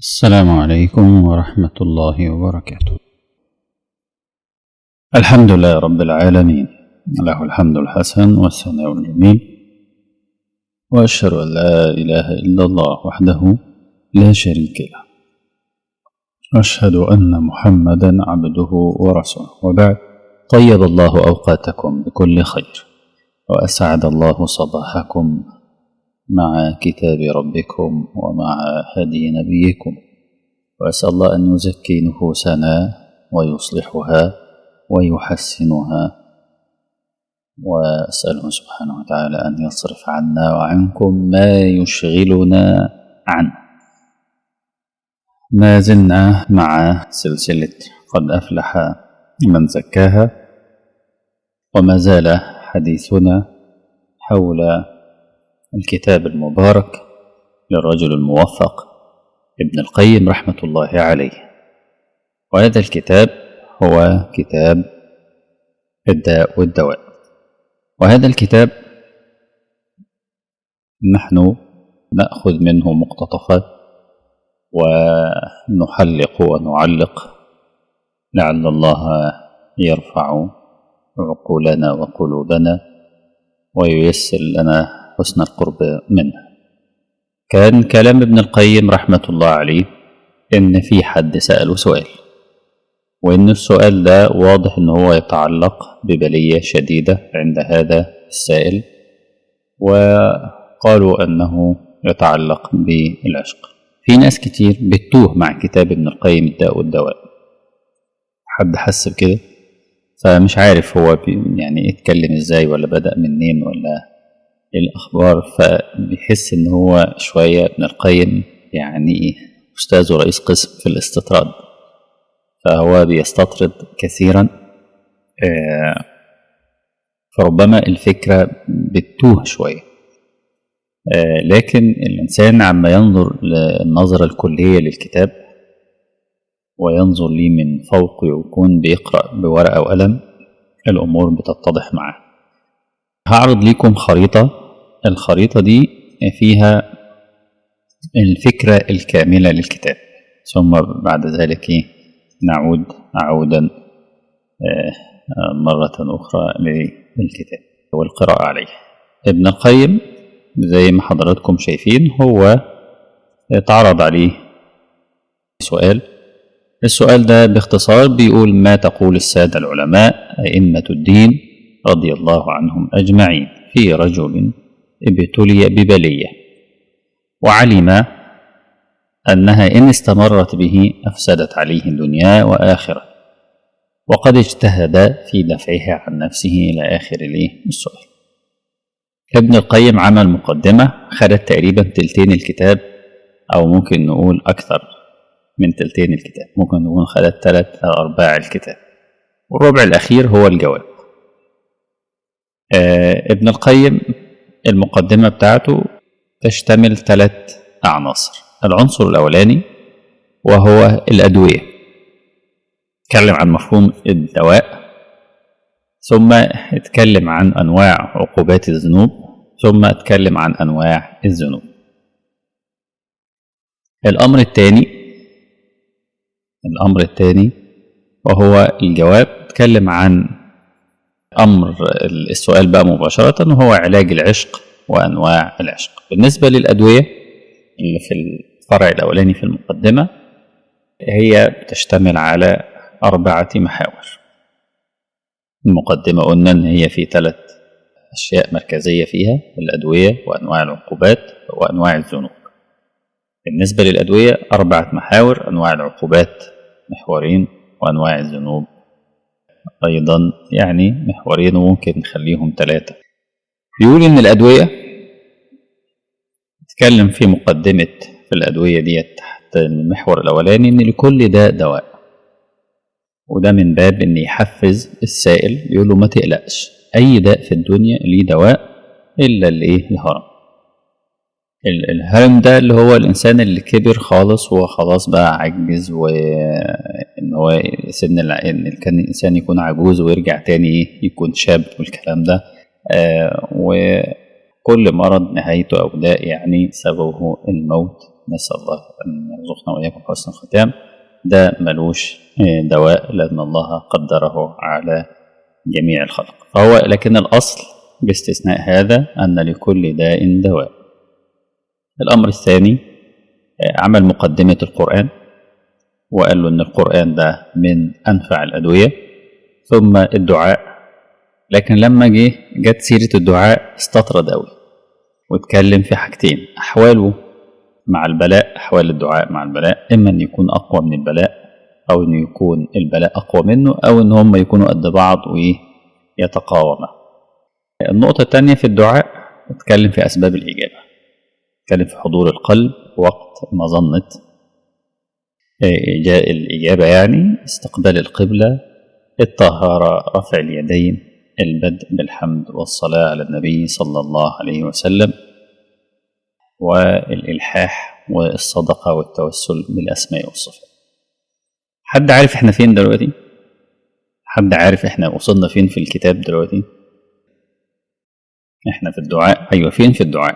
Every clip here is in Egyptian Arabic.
السلام عليكم ورحمة الله وبركاته الحمد لله رب العالمين له الحمد الحسن والثناء الجميل وأشهد أن لا إله إلا الله وحده لا شريك له وأشهد أن محمدا عبده ورسوله وبعد طيب الله أوقاتكم بكل خير وأسعد الله صباحكم مع كتاب ربكم ومع هدي نبيكم وأسأل الله أن يزكي نفوسنا ويصلحها ويحسنها وأسأله سبحانه وتعالى أن يصرف عنا وعنكم ما يشغلنا عنه ما زلنا مع سلسلة قد أفلح من زكاها وما زال حديثنا حول الكتاب المبارك للرجل الموفق ابن القيم رحمة الله عليه وهذا الكتاب هو كتاب الداء والدواء وهذا الكتاب نحن نأخذ منه مقتطفات ونحلق ونعلق لعل الله يرفع عقولنا وقلوبنا وييسر لنا حسن القرب منه كان كلام ابن القيم رحمة الله عليه إن في حد سأله سؤال وإن السؤال ده واضح إن هو يتعلق ببلية شديدة عند هذا السائل وقالوا أنه يتعلق بالعشق في ناس كتير بتوه مع كتاب ابن القيم الداء والدواء حد حس بكده فمش عارف هو يعني اتكلم ازاي ولا بدأ منين ولا ايه الأخبار فبيحس إن هو شوية ابن القيم يعني أستاذ ورئيس قسم في الاستطراد فهو بيستطرد كثيرا فربما الفكرة بتوه شوية لكن الإنسان عما ينظر للنظرة الكلية للكتاب وينظر ليه من فوق ويكون بيقرأ بورقة وقلم الأمور بتتضح معاه هعرض لكم خريطة الخريطة دي فيها الفكرة الكاملة للكتاب ثم بعد ذلك نعود عودا مرة أخرى للكتاب والقراءة عليه ابن القيم زي ما حضراتكم شايفين هو اتعرض عليه سؤال السؤال ده باختصار بيقول ما تقول السادة العلماء أئمة الدين رضي الله عنهم أجمعين في رجل ابتلي ببلية وعلم أنها إن استمرت به أفسدت عليه الدنيا وآخرة وقد اجتهد في دفعها عن نفسه إلى آخر السؤال ابن القيم عمل مقدمة خدت تقريبا تلتين الكتاب أو ممكن نقول أكثر من تلتين الكتاب ممكن نقول خدت ثلاث أو أرباع الكتاب والربع الأخير هو الجواب آه ابن القيم المقدمة بتاعته تشتمل ثلاث عناصر العنصر الأولاني وهو الأدوية اتكلم عن مفهوم الدواء ثم اتكلم عن أنواع عقوبات الذنوب ثم اتكلم عن أنواع الذنوب الأمر الثاني الأمر الثاني وهو الجواب اتكلم عن أمر السؤال بقى مباشرة وهو علاج العشق وأنواع العشق بالنسبة للأدوية اللي في الفرع الأولاني في المقدمة هي بتشتمل على أربعة محاور المقدمة قلنا إن هي في ثلاث أشياء مركزية فيها الأدوية وأنواع العقوبات وأنواع الذنوب بالنسبة للأدوية أربعة محاور أنواع العقوبات محورين وأنواع الذنوب أيضا يعني محورين وممكن نخليهم ثلاثة بيقول إن الأدوية اتكلم في مقدمة في الأدوية دي تحت المحور الأولاني إن لكل داء دواء وده من باب إن يحفز السائل يقول له ما تقلقش أي داء في الدنيا ليه دواء إلا الإيه الهرم الهرم ده اللي هو الإنسان اللي كبر خالص وهو خلاص بقى عجز وإن هو سن إن كان الإنسان يكون عجوز ويرجع تاني يكون شاب والكلام ده آه وكل مرض نهايته أو داء يعني سببه الموت نسأل الله أن يرزقنا وإياكم حسن الختام ده ملوش دواء لأن الله قدره على جميع الخلق فهو لكن الأصل باستثناء هذا أن لكل داء دواء الأمر الثاني عمل مقدمة القرآن وقال له أن القرآن ده من أنفع الأدوية ثم الدعاء لكن لما جه جت سيرة الدعاء استطرد أوي واتكلم في حاجتين أحواله مع البلاء أحوال الدعاء مع البلاء إما أن يكون أقوى من البلاء أو أن يكون البلاء أقوى منه أو أن هم يكونوا قد بعض ويتقاوما النقطة الثانية في الدعاء اتكلم في أسباب الإجابة اتكلم في حضور القلب وقت مظنة الإجابة يعني استقبال القبلة الطهارة رفع اليدين البدء بالحمد والصلاة على النبي صلى الله عليه وسلم والإلحاح والصدقة والتوسل بالأسماء والصفات حد عارف احنا فين دلوقتي حد عارف احنا وصلنا فين في الكتاب دلوقتي احنا في الدعاء ايوه فين في الدعاء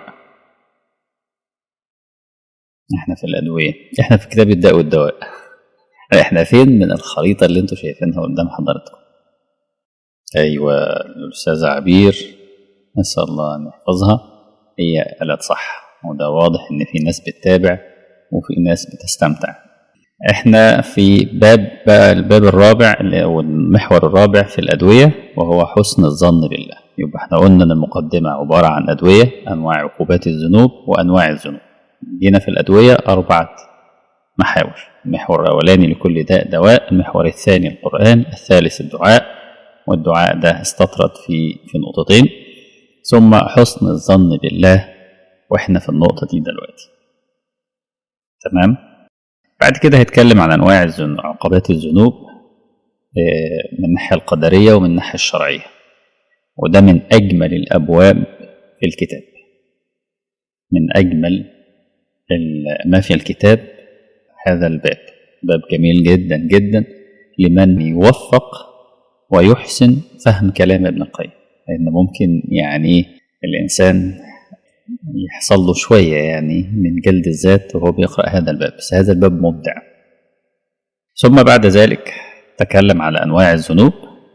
احنا في الادويه احنا في كتاب الداء والدواء احنا فين من الخريطه اللي انتوا شايفينها قدام حضراتكم ايوه الاستاذه عبير نسال الله ان يحفظها هي قالت صح وده واضح ان في ناس بتتابع وفي ناس بتستمتع احنا في باب بقى الباب الرابع او المحور الرابع في الادويه وهو حسن الظن بالله يبقى احنا قلنا ان المقدمه عباره عن ادويه انواع عقوبات الذنوب وانواع الذنوب جينا في الادويه اربعه محاور المحور الاولاني لكل داء دواء المحور الثاني القران الثالث الدعاء والدعاء ده استطرد في في نقطتين ثم حسن الظن بالله واحنا في النقطه دي دلوقتي تمام بعد كده هيتكلم عن انواع الذنوب عقوبات الذنوب من الناحيه القدريه ومن الناحيه الشرعيه وده من اجمل الابواب في الكتاب من اجمل ما في الكتاب هذا الباب باب جميل جدا جدا لمن يوفق ويحسن فهم كلام ابن القيم لان ممكن يعني الانسان يحصل له شوية يعني من جلد الذات وهو بيقرأ هذا الباب بس هذا الباب مبدع ثم بعد ذلك تكلم على أنواع الذنوب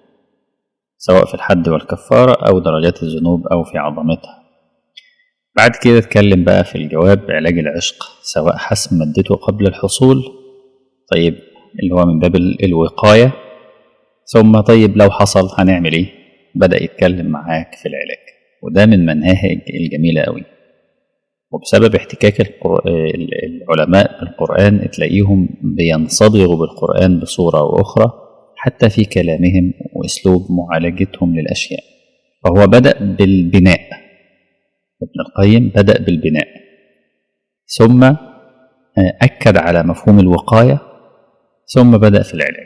سواء في الحد والكفارة أو درجات الذنوب أو في عظمتها بعد كده اتكلم بقى في الجواب علاج العشق سواء حسم مادته قبل الحصول طيب اللي هو من باب الوقاية ثم طيب لو حصل هنعمل ايه بدأ يتكلم معاك في العلاج وده من مناهج الجميلة قوي وبسبب احتكاك العلماء بالقرآن تلاقيهم بينصبغوا بالقرآن بصورة أو أخرى حتى في كلامهم وأسلوب معالجتهم للأشياء فهو بدأ بالبناء ابن القيم بدأ بالبناء ثم أكد على مفهوم الوقاية ثم بدأ في العلاج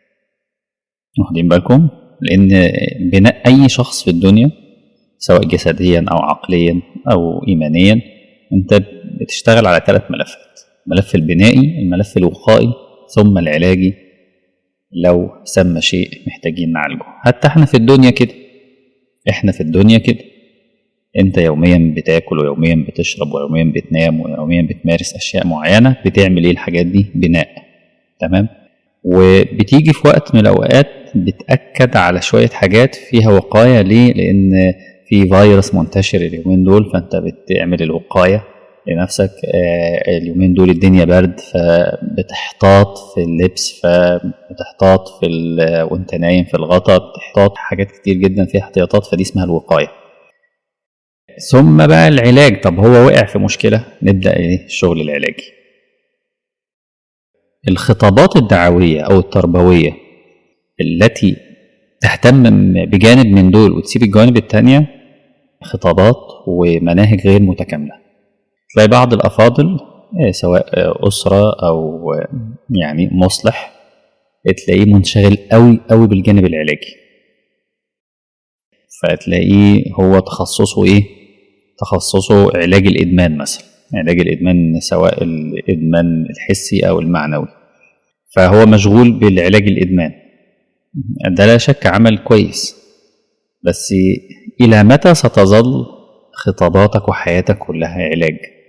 واخدين بالكم لأن بناء أي شخص في الدنيا سواء جسديا أو عقليا أو إيمانيا أنت بتشتغل على ثلاث ملفات الملف البنائي الملف الوقائي ثم العلاجي لو سمى شيء محتاجين نعالجه حتى احنا في الدنيا كده احنا في الدنيا كده انت يوميا بتاكل ويوميا بتشرب ويوميا بتنام ويوميا بتمارس اشياء معينه بتعمل ايه الحاجات دي بناء تمام وبتيجي في وقت من الاوقات بتاكد على شويه حاجات فيها وقايه ليه لان في فيروس منتشر اليومين دول فانت بتعمل الوقايه لنفسك آه اليومين دول الدنيا برد فبتحتاط في اللبس فبتحتاط في وانت نايم في الغطا بتحتاط حاجات كتير جدا فيها احتياطات فدي اسمها الوقايه ثم بقى العلاج طب هو وقع في مشكله نبدا ايه الشغل العلاجي الخطابات الدعويه او التربويه التي تهتم بجانب من دول وتسيب الجوانب التانية خطابات ومناهج غير متكاملة تلاقي بعض الأفاضل سواء أسرة أو يعني مصلح تلاقيه منشغل قوي قوي بالجانب العلاجي فتلاقيه هو تخصصه ايه تخصصه علاج الإدمان مثلا علاج الإدمان سواء الإدمان الحسي أو المعنوي فهو مشغول بالعلاج الإدمان ده لا شك عمل كويس بس إلى متى ستظل خطاباتك وحياتك كلها علاج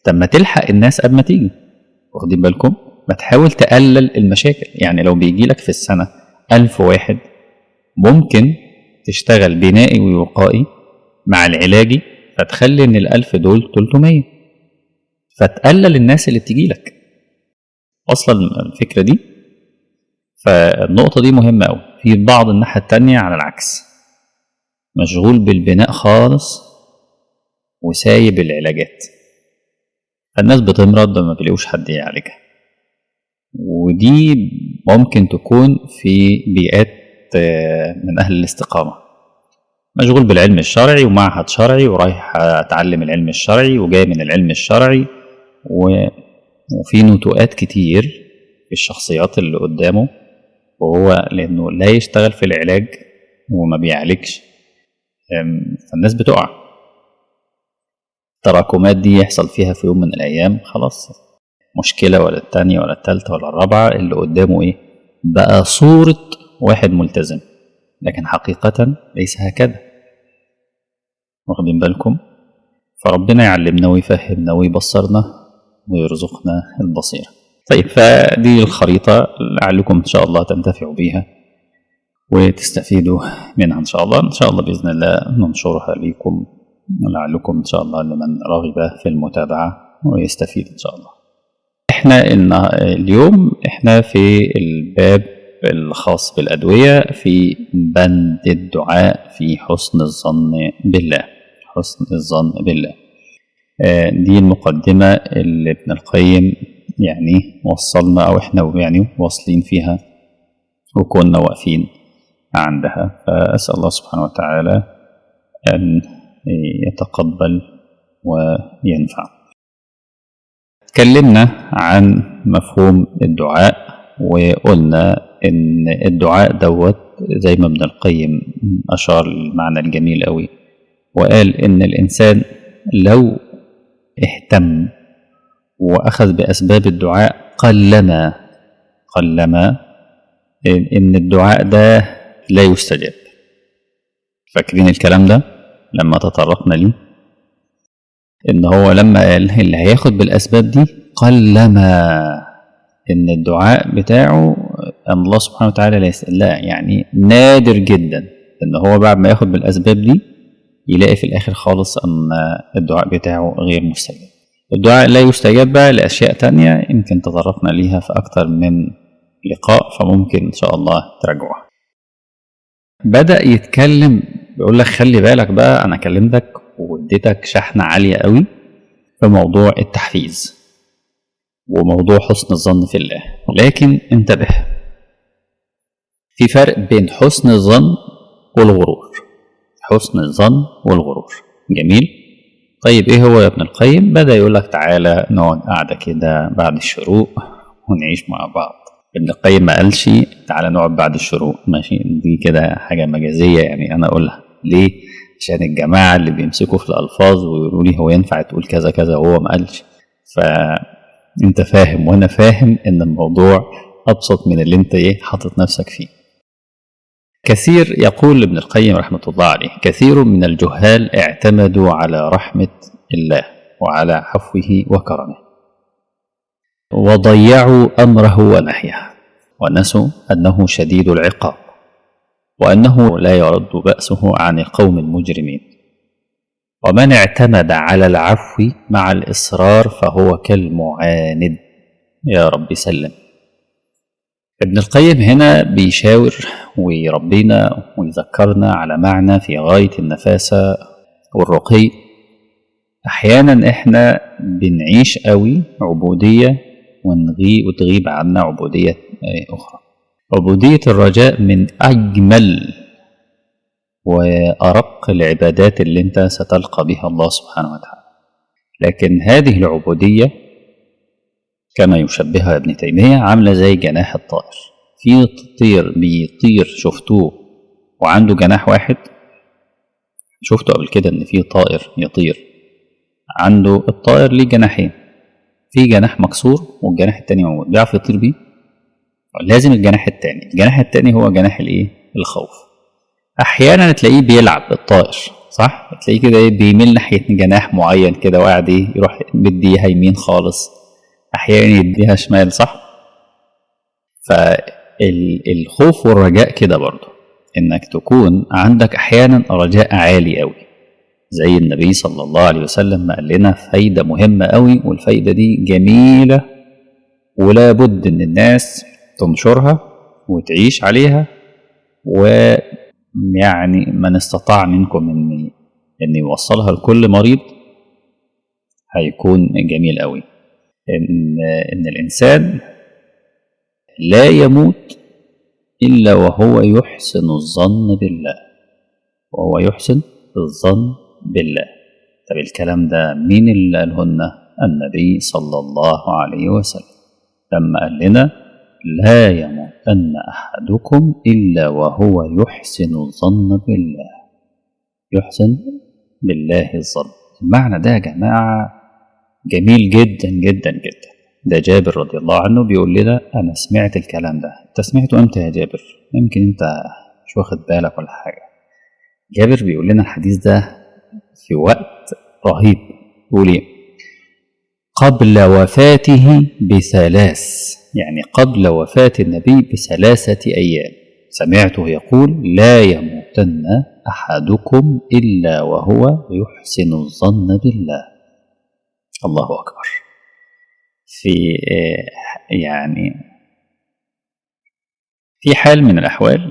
طب ما تلحق الناس قبل ما تيجي واخدين بالكم ما تحاول تقلل المشاكل يعني لو بيجي لك في السنة ألف واحد ممكن تشتغل بنائي ووقائي مع العلاجي فتخلي ان الألف دول 300 فتقلل الناس اللي بتجي لك اصلا الفكرة دي فالنقطة دي مهمة أوي في بعض الناحية التانية على العكس مشغول بالبناء خالص وسايب العلاجات الناس بتمرض ما بيلاقوش حد يعالجها ودي ممكن تكون في بيئات من أهل الاستقامة مشغول بالعلم الشرعي ومعهد شرعي ورايح أتعلم العلم الشرعي وجاي من العلم الشرعي و... وفي نتوءات كتير في الشخصيات اللي قدامه وهو لأنه لا يشتغل في العلاج وما بيعالجش فالناس بتقع التراكمات دي يحصل فيها في يوم من الأيام خلاص مشكلة ولا التانية ولا التالتة ولا الرابعة اللي قدامه إيه بقى صورة واحد ملتزم لكن حقيقة ليس هكذا واخدين بالكم فربنا يعلمنا ويفهمنا ويبصرنا ويرزقنا البصيرة طيب فدي الخريطة لعلكم إن شاء الله تنتفعوا بيها وتستفيدوا منها إن شاء الله إن شاء الله بإذن الله ننشرها لكم لعلكم إن شاء الله لمن رغب في المتابعة ويستفيد إن شاء الله إحنا إن اليوم إحنا في الباب الخاص بالأدوية في بند الدعاء في حسن الظن بالله حسن الظن بالله دي المقدمة اللي ابن القيم يعني وصلنا أو إحنا يعني واصلين فيها وكنا واقفين عندها فأسأل الله سبحانه وتعالى أن يتقبل وينفع تكلمنا عن مفهوم الدعاء وقلنا ان الدعاء دوت زي ما ابن القيم اشار المعنى الجميل قوي وقال ان الانسان لو اهتم واخذ باسباب الدعاء قلما قلما ان الدعاء ده لا يستجاب فاكرين الكلام ده لما تطرقنا ليه ان هو لما قال اللي هياخد بالاسباب دي قلما ان الدعاء بتاعه ان الله سبحانه وتعالى لا, لا يعني نادر جدا ان هو بعد ما ياخد بالاسباب دي يلاقي في الاخر خالص ان الدعاء بتاعه غير مستجاب الدعاء لا يستجاب بقى لاشياء تانية يمكن تطرقنا ليها في اكتر من لقاء فممكن ان شاء الله تراجعوها بدأ يتكلم بيقول لك خلي بالك بقى انا كلمتك واديتك شحنة عالية قوي في موضوع التحفيز وموضوع حسن الظن في الله لكن انتبه في فرق بين حسن الظن والغرور حسن الظن والغرور جميل طيب ايه هو يا ابن القيم بدا يقول لك تعالى نقعد قاعده كده بعد الشروق ونعيش مع بعض ابن القيم ما قالش تعالى نقعد بعد الشروق ماشي دي كده حاجه مجازيه يعني انا اقولها ليه عشان الجماعه اللي بيمسكوا في الالفاظ ويقولوا لي هو ينفع تقول كذا كذا وهو ما قالش فانت فاهم وانا فاهم ان الموضوع ابسط من اللي انت ايه حاطط نفسك فيه كثير يقول ابن القيم رحمه الله عليه كثير من الجهال اعتمدوا على رحمه الله وعلى عفوه وكرمه وضيعوا امره ونهيه ونسوا انه شديد العقاب وانه لا يرد باسه عن القوم المجرمين ومن اعتمد على العفو مع الاصرار فهو كالمعاند يا رب سلم ابن القيم هنا بيشاور ويربينا ويذكرنا على معنى في غايه النفاسه والرقي احيانا احنا بنعيش قوي عبوديه ونغي وتغيب عنا عبوديه اخرى عبوديه الرجاء من اجمل وارق العبادات اللي انت ستلقى بها الله سبحانه وتعالى لكن هذه العبوديه كما يشبهها ابن تيميه عامله زي جناح الطائر في طير بيطير شفتوه وعنده جناح واحد شفتوا قبل كده ان في طائر يطير عنده الطائر ليه جناحين في جناح مكسور والجناح التاني موجود بيعرف يطير بيه لازم الجناح التاني الجناح التاني هو جناح الايه الخوف احيانا تلاقيه بيلعب الطائر صح تلاقيه كده ايه بيميل ناحيه جناح معين كده وقاعد ايه يروح مديها يمين خالص احيانا يديها شمال صح فالخوف والرجاء كده برضه انك تكون عندك احيانا رجاء عالي قوي زي النبي صلى الله عليه وسلم ما قال لنا فايده مهمه قوي والفايده دي جميله ولا بد ان الناس تنشرها وتعيش عليها ويعني من استطاع منكم ان ان يوصلها لكل مريض هيكون جميل قوي ان ان الانسان لا يموت الا وهو يحسن الظن بالله وهو يحسن الظن بالله طب الكلام ده مين اللي قالهن النبي صلى الله عليه وسلم لما قال لنا لا يموتن احدكم الا وهو يحسن الظن بالله يحسن بالله الظن المعنى ده يا جماعه جميل جدا جدا جدا ده جابر رضي الله عنه بيقول لنا انا سمعت الكلام ده انت سمعته امتى يا جابر يمكن انت مش واخد بالك ولا حاجه جابر بيقول لنا الحديث ده في وقت رهيب يقول ايه قبل وفاته بثلاث يعني قبل وفاة النبي بثلاثة أيام سمعته يقول لا يموتن أحدكم إلا وهو يحسن الظن بالله الله أكبر في يعني في حال من الأحوال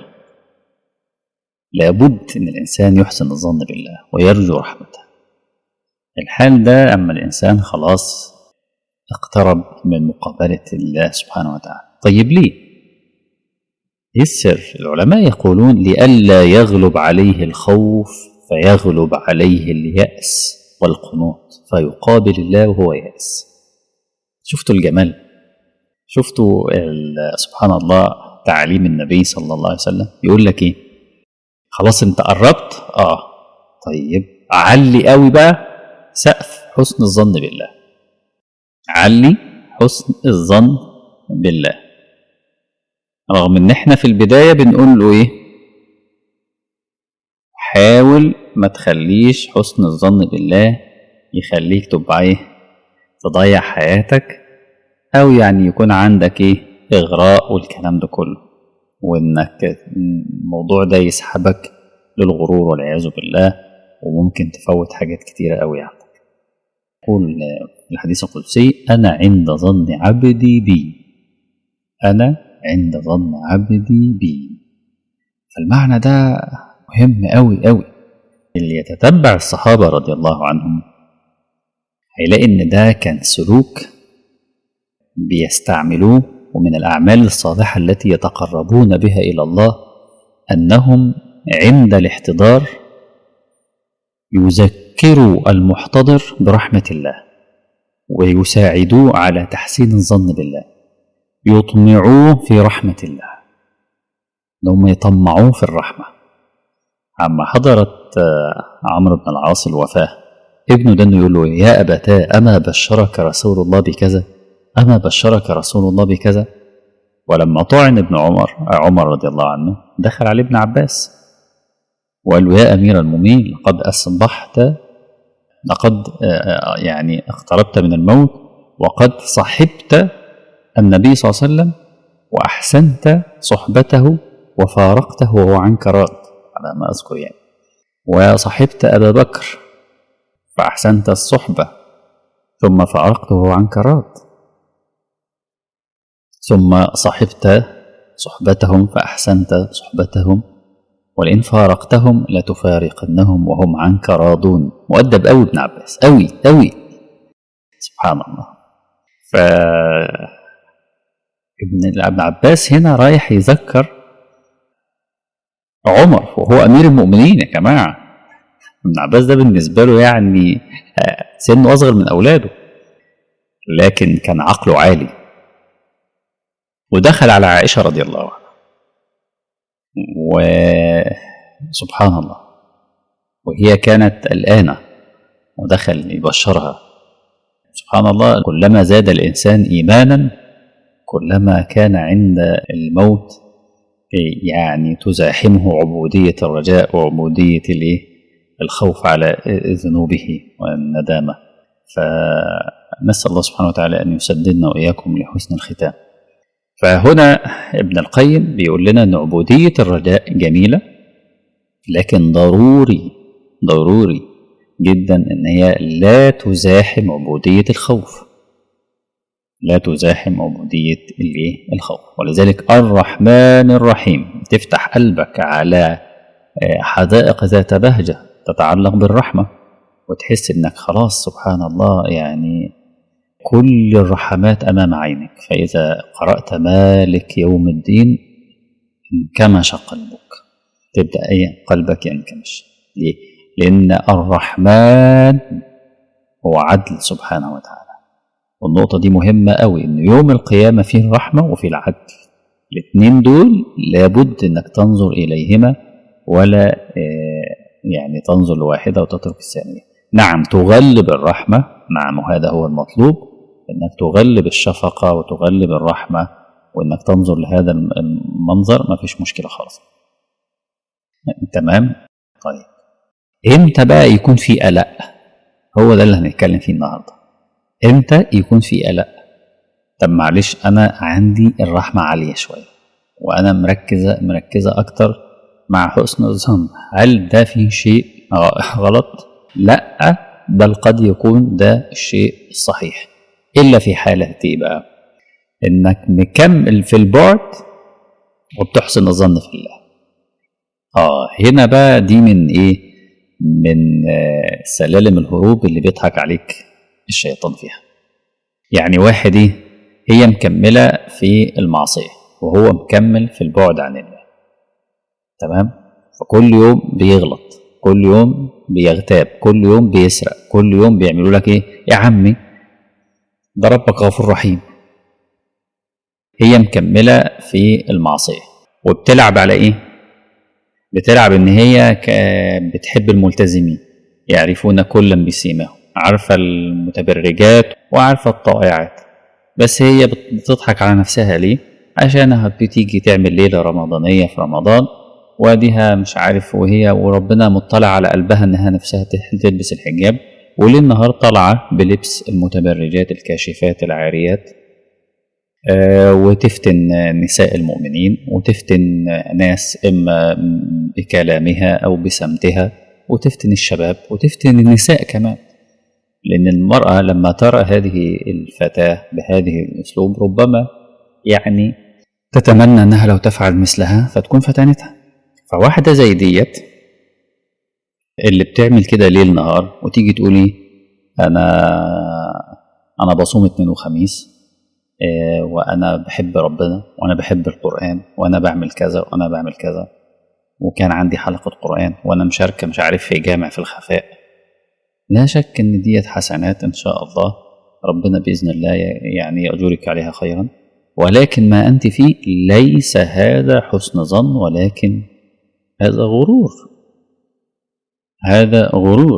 لابد ان الانسان يحسن الظن بالله ويرجو رحمته الحال ده اما الانسان خلاص اقترب من مقابله الله سبحانه وتعالى طيب ليه ايه السر العلماء يقولون لئلا يغلب عليه الخوف فيغلب عليه الياس والقنوط فيقابل الله وهو ياس شفتوا الجمال شفتوا سبحان الله تعاليم النبي صلى الله عليه وسلم يقول لك ايه خلاص انت قربت اه طيب علي قوي بقى سقف حسن الظن بالله علي حسن الظن بالله رغم ان احنا في البدايه بنقول له ايه حاول ما تخليش حسن الظن بالله يخليك تبقى ايه تضيع حياتك او يعني يكون عندك ايه اغراء والكلام ده كله وانك الموضوع ده يسحبك للغرور والعياذ بالله وممكن تفوت حاجات كتيرة قوي عندك يقول الحديث القدسي أنا عند ظن عبدي بي أنا عند ظن عبدي بي فالمعنى ده مهم قوي قوي اللي يتتبع الصحابة رضي الله عنهم هيلاقي إن ده كان سلوك بيستعملوه ومن الأعمال الصالحة التي يتقربون بها إلى الله أنهم عند الاحتضار يذكروا المحتضر برحمة الله ويساعدوه على تحسين الظن بالله يطمعوه في رحمة الله لهم يطمعوه في الرحمة عما حضرت عمرو بن العاص الوفاة ابنه ده يقول له يا أبتاه أما بشرك رسول الله بكذا أما بشرك رسول الله بكذا ولما طعن ابن عمر عمر رضي الله عنه دخل عليه ابن عباس وقال له يا أمير المؤمنين لقد أصبحت لقد يعني اقتربت من الموت وقد صحبت النبي صلى الله عليه وسلم وأحسنت صحبته وفارقته وهو عنك راض على ما أذكر يعني وصحبت أبا بكر فأحسنت الصحبة ثم فارقته وهو عنك راض ثم صحبت صحبتهم فأحسنت صحبتهم ولئن فارقتهم لتفارقنهم وهم عنك راضون مؤدب قوي ابن عباس قوي قوي سبحان الله ف ابن ابن عباس هنا رايح يذكر عمر وهو امير المؤمنين يا جماعه ابن عباس ده بالنسبه له يعني سنه اصغر من اولاده لكن كان عقله عالي ودخل على عائشه رضي الله عنها وسبحان الله وهي كانت قلقانة ودخل يبشرها سبحان الله كلما زاد الإنسان إيمانا كلما كان عند الموت يعني تزاحمه عبودية الرجاء وعبودية الإيه الخوف على ذنوبه والندامة فنسأل الله سبحانه وتعالى أن يسددنا وإياكم لحسن الختام فهنا ابن القيم بيقول لنا أن عبودية الرجاء جميلة لكن ضروري ضروري جدا أن هي لا تزاحم عبودية الخوف لا تزاحم عبودية الايه الخوف ولذلك الرحمن الرحيم تفتح قلبك على حدائق ذات بهجة تتعلق بالرحمة وتحس انك خلاص سبحان الله يعني كل الرحمات امام عينك فاذا قرأت مالك يوم الدين انكمش قلبك تبدأ ايه قلبك ينكمش ليه؟ لأن الرحمن هو عدل سبحانه وتعالى والنقطة دي مهمة قوي إن يوم القيامة فيه الرحمة وفيه العدل الاتنين دول لابد إنك تنظر إليهما ولا يعني تنظر لواحدة وتترك الثانية نعم تغلب الرحمة نعم وهذا هو المطلوب إنك تغلب الشفقة وتغلب الرحمة وإنك تنظر لهذا المنظر ما فيش مشكلة خالص تمام طيب امتى بقى يكون في قلق هو ده اللي هنتكلم فيه النهارده امتى يكون في قلق طب معلش انا عندي الرحمه عاليه شويه وانا مركزه مركزه اكتر مع حسن الظن هل ده في شيء غلط لا بل قد يكون ده الشيء الصحيح الا في حاله ايه بقى انك مكمل في البعد وبتحسن الظن في الله اه هنا بقى دي من ايه من آه سلالم الهروب اللي بيضحك عليك الشيطان فيها يعني واحد ايه هي مكمله في المعصيه وهو مكمل في البعد عن الله تمام فكل يوم بيغلط كل يوم بيغتاب كل يوم بيسرق كل يوم بيعملوا لك ايه يا عمي ده ربك غفور رحيم هي مكمله في المعصيه وبتلعب على ايه بتلعب ان هي بتحب الملتزمين يعرفون كلا بسيماهم عارفه المتبرجات وعارفه الطائعات بس هي بتضحك على نفسها ليه عشانها بتيجي تعمل ليله رمضانيه في رمضان واديها مش عارف وهي وربنا مطلع على قلبها انها نفسها تلبس الحجاب وليل نهار طالعه بلبس المتبرجات الكاشفات العاريات آه وتفتن نساء المؤمنين وتفتن ناس اما بكلامها او بسمتها وتفتن الشباب وتفتن النساء كمان لان المراه لما ترى هذه الفتاه بهذه الاسلوب ربما يعني تتمنى انها لو تفعل مثلها فتكون فتنتها فواحده زي ديت اللي بتعمل كده ليل نهار وتيجي تقولي انا انا بصوم اثنين وخميس وانا بحب ربنا وانا بحب القران وانا بعمل كذا وانا بعمل كذا وكان عندي حلقه قران وانا مشاركه مش عارف في جامع في الخفاء لا شك ان ديت حسنات ان شاء الله ربنا باذن الله يعني ياجرك عليها خيرا ولكن ما انت فيه ليس هذا حسن ظن ولكن هذا غرور هذا غرور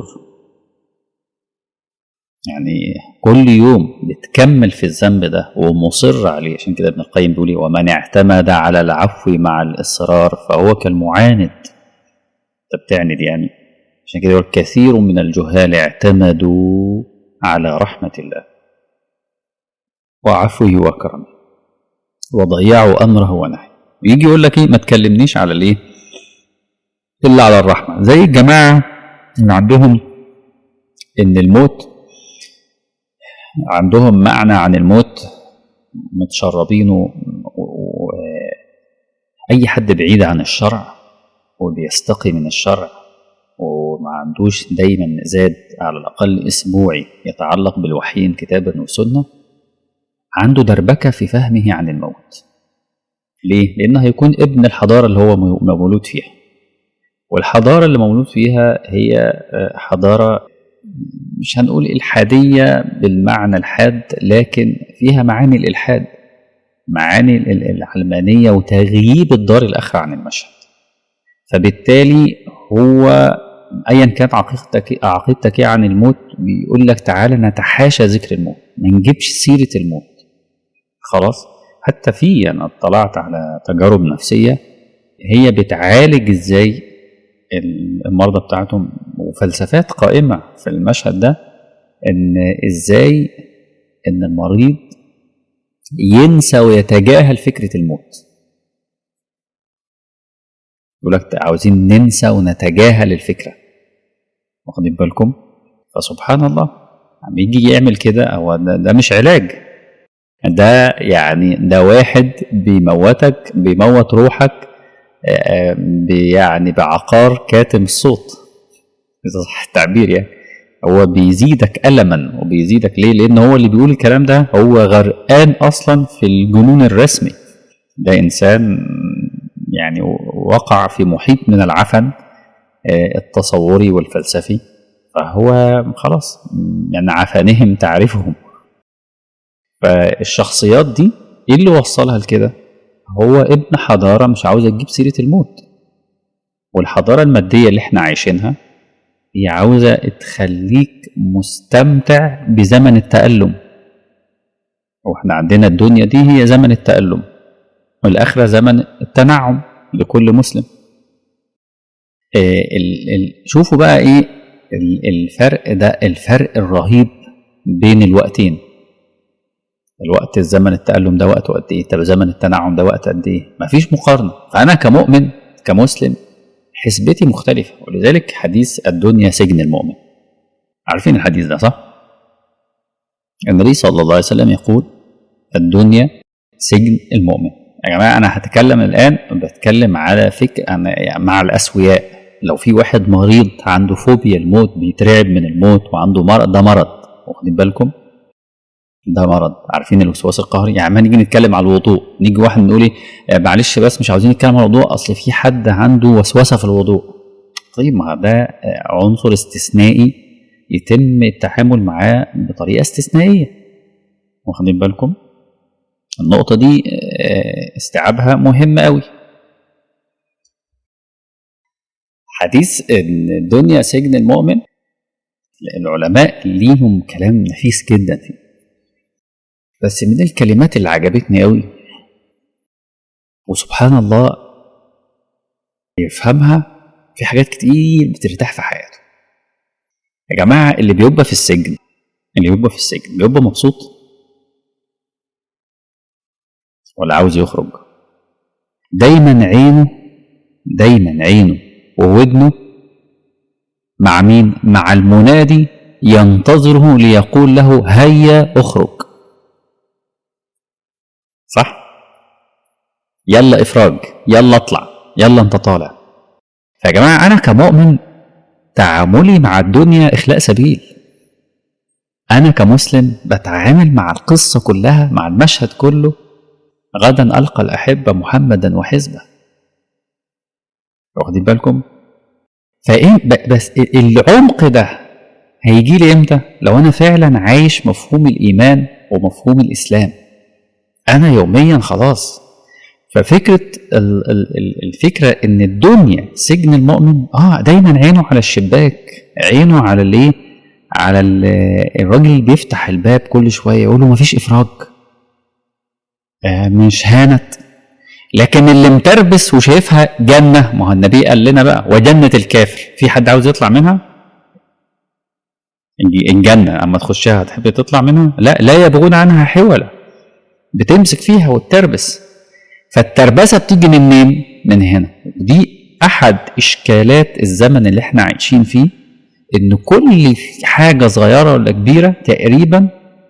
يعني كل يوم بتكمل في الذنب ده ومصر عليه عشان كده ابن القيم بيقول ومن اعتمد على العفو مع الاصرار فهو كالمعاند انت بتعند يعني عشان كده يقول كثير من الجهال اعتمدوا على رحمة الله وعفوه وكرمه وضيعوا أمره ونهيه ويجي يقول لك ايه ما تكلمنيش على الايه إلا على الرحمة زي الجماعة اللي عندهم إن الموت عندهم معنى عن الموت متشربينه أي حد بعيد عن الشرع وبيستقي من الشرع وما عندوش دايما زاد على الأقل أسبوعي يتعلق بالوحيين كتابا وسنة عنده دربكة في فهمه عن الموت ليه؟ لأنه هيكون ابن الحضارة اللي هو مولود فيها والحضارة اللي مولود فيها هي حضارة مش هنقول إلحادية بالمعنى الحاد لكن فيها معاني الإلحاد معاني العلمانية وتغييب الدار الآخرة عن المشهد فبالتالي هو ايا كانت عقيدتك عقيدتك عن الموت بيقول لك تعالى نتحاشى ذكر الموت ما نجيبش سيره الموت خلاص حتى في انا اطلعت على تجارب نفسيه هي بتعالج ازاي المرضى بتاعتهم وفلسفات قائمة في المشهد ده إن إزاي إن المريض ينسى ويتجاهل فكرة الموت يقول لك عاوزين ننسى ونتجاهل الفكرة واخدين بالكم فسبحان الله عم يجي يعمل كده هو ده, ده مش علاج ده يعني ده واحد بيموتك بيموت روحك يعني بعقار كاتم الصوت اذا صح التعبير يعني هو بيزيدك ألما وبيزيدك ليه؟ لأن هو اللي بيقول الكلام ده هو غرقان أصلا في الجنون الرسمي ده إنسان يعني وقع في محيط من العفن التصوري والفلسفي فهو خلاص يعني عفنهم تعرفهم فالشخصيات دي ايه اللي وصلها لكده هو ابن حضارة مش عاوزة تجيب سيرة الموت والحضارة المادية اللي احنا عايشينها هي عاوزة تخليك مستمتع بزمن التألم واحنا عندنا الدنيا دي هي زمن التألم والآخرة زمن التنعم لكل مسلم ال ال شوفوا بقى ايه الفرق ده الفرق الرهيب بين الوقتين الوقت الزمن التألم ده وقته قد ايه طب زمن التنعم ده وقت قد ايه مفيش مقارنة فأنا كمؤمن كمسلم حسبتي مختلفة ولذلك حديث الدنيا سجن المؤمن عارفين الحديث ده صح؟ النبي صلى الله عليه وسلم يقول الدنيا سجن المؤمن يا جماعة أنا هتكلم الآن بتكلم على فكر أنا مع الأسوياء لو في واحد مريض عنده فوبيا الموت بيترعب من الموت وعنده مرض ده مرض واخدين بالكم؟ ده مرض عارفين الوسواس القهري يعني ما نيجي نتكلم على الوضوء نيجي واحد نقول ايه معلش بس مش عاوزين نتكلم على الوضوء اصل في حد عنده وسوسه في الوضوء طيب ما ده عنصر استثنائي يتم التعامل معاه بطريقه استثنائيه واخدين بالكم النقطه دي استيعابها مهم قوي حديث ان الدنيا سجن المؤمن العلماء ليهم كلام نفيس جدا فيه بس من الكلمات اللي عجبتني قوي وسبحان الله يفهمها في حاجات كتير بترتاح في حياته يا جماعة اللي بيبقى في السجن اللي بيبقى في السجن بيبقى مبسوط ولا عاوز يخرج دايما عينه دايما عينه وودنه مع مين مع المنادي ينتظره ليقول له هيا اخرج صح يلا افراج يلا اطلع يلا انت طالع فيا جماعه انا كمؤمن تعاملي مع الدنيا اخلاء سبيل انا كمسلم بتعامل مع القصه كلها مع المشهد كله غدا القى الاحبه محمدا وحزبه واخدين بالكم فايه بس العمق ده هيجي لي امتى لو انا فعلا عايش مفهوم الايمان ومفهوم الاسلام انا يوميا خلاص ففكره الفكره ان الدنيا سجن المؤمن اه دايما عينه على الشباك عينه على الايه على الراجل اللي بيفتح الباب كل شويه يقول له مفيش افراج آه مش هانت لكن اللي متربس وشايفها جنه ما هو النبي قال لنا بقى وجنه الكافر في حد عاوز يطلع منها الجنه اما تخشها تحب تطلع منها لا لا يبغون عنها حولا بتمسك فيها وتتربس فالتربسه بتيجي منين من هنا ودي احد اشكالات الزمن اللي احنا عايشين فيه ان كل حاجه صغيره ولا كبيره تقريبا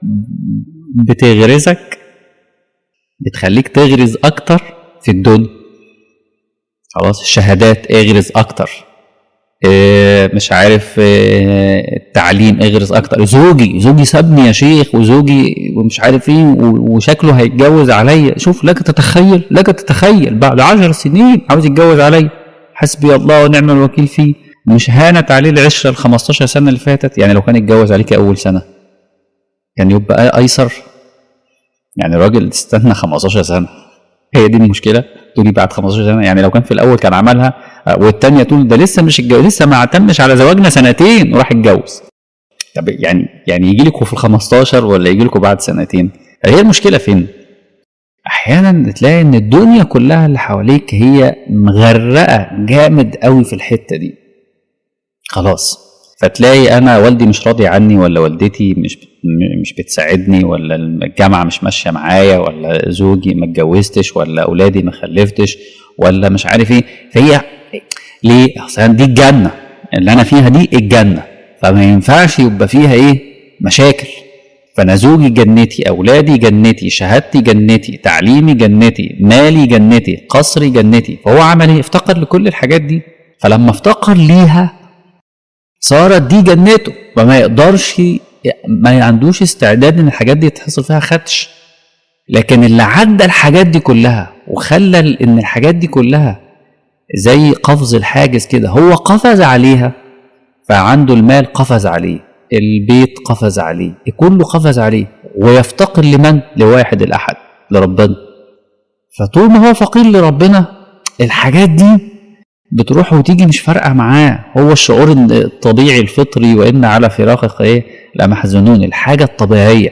بتغرزك بتخليك تغرز اكتر في الدنيا خلاص الشهادات اغرز اكتر إيه مش عارف إيه التعليم اغرز اكتر زوجي زوجي سابني يا شيخ وزوجي ومش عارف ايه وشكله هيتجوز عليا شوف لك تتخيل لك تتخيل بعد عشر سنين عاوز يتجوز عليا حسبي الله ونعم الوكيل فيه مش هانت عليه العشره ال 15 سنه اللي فاتت يعني لو كان اتجوز عليك اول سنه كان يبقى ايسر يعني راجل استنى 15 سنه هي دي المشكله تقولي بعد 15 سنه يعني لو كان في الاول كان عملها والتانيه تقول ده لسه مش الجو... لسه ما اعتمش على زواجنا سنتين وراح اتجوز طب يعني يعني يجي لكم في ال 15 ولا يجي لكم بعد سنتين هي المشكله فين؟ احيانا تلاقي ان الدنيا كلها اللي حواليك هي مغرقه جامد قوي في الحته دي خلاص فتلاقي انا والدي مش راضي عني ولا والدتي مش مش بتساعدني ولا الجامعه مش ماشيه معايا ولا زوجي ما اتجوزتش ولا اولادي ما خلفتش ولا مش عارف ايه فهي ليه؟ اصل دي الجنه اللي انا فيها دي الجنه فما ينفعش يبقى فيها ايه؟ مشاكل فانا زوجي جنتي اولادي جنتي شهادتي جنتي تعليمي جنتي مالي جنتي قصري جنتي فهو عمل ايه افتقر لكل الحاجات دي فلما افتقر ليها صارت دي جنته فما يقدرش ما عندوش استعداد ان الحاجات دي تحصل فيها خدش لكن اللي عدى الحاجات دي كلها وخلى ان الحاجات دي كلها زي قفز الحاجز كده هو قفز عليها فعنده المال قفز عليه البيت قفز عليه كله قفز عليه ويفتقر لمن لواحد الأحد لربنا فطول ما هو فقير لربنا الحاجات دي بتروح وتيجي مش فارقة معاه هو الشعور الطبيعي الفطري وإن على فراقك إيه لمحزنون الحاجة الطبيعية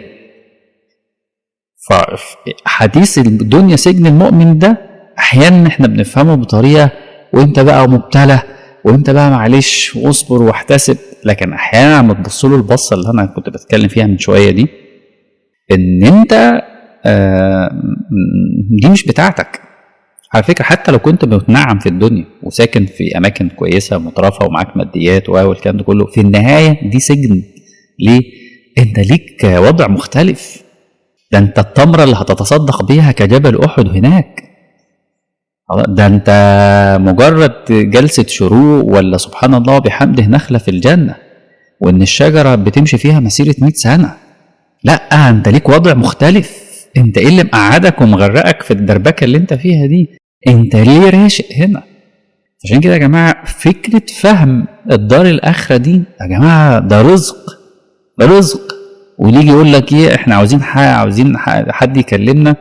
فحديث الدنيا سجن المؤمن ده أحيانا إحنا بنفهمه بطريقة وأنت بقى مبتلى وأنت بقى معلش واصبر واحتسب لكن احيانا لما تبص له البصه اللي انا كنت بتكلم فيها من شويه دي ان انت آه دي مش بتاعتك على فكره حتى لو كنت متنعم في الدنيا وساكن في اماكن كويسه مترفه ومعاك ماديات والكلام ده كله في النهايه دي سجن ليه؟ انت ليك وضع مختلف ده انت التمره اللي هتتصدق بيها كجبل احد هناك ده انت مجرد جلسة شروق ولا سبحان الله بحمده نخلة في الجنة وان الشجرة بتمشي فيها مسيرة 100 سنة لا انت ليك وضع مختلف انت ايه اللي مقعدك ومغرقك في الدربكة اللي انت فيها دي انت ليه راشق هنا عشان كده يا جماعة فكرة فهم الدار الآخرة دي يا جماعة ده رزق ده رزق ويجي يقول لك ايه احنا عاوزين حاجة عاوزين حد يكلمنا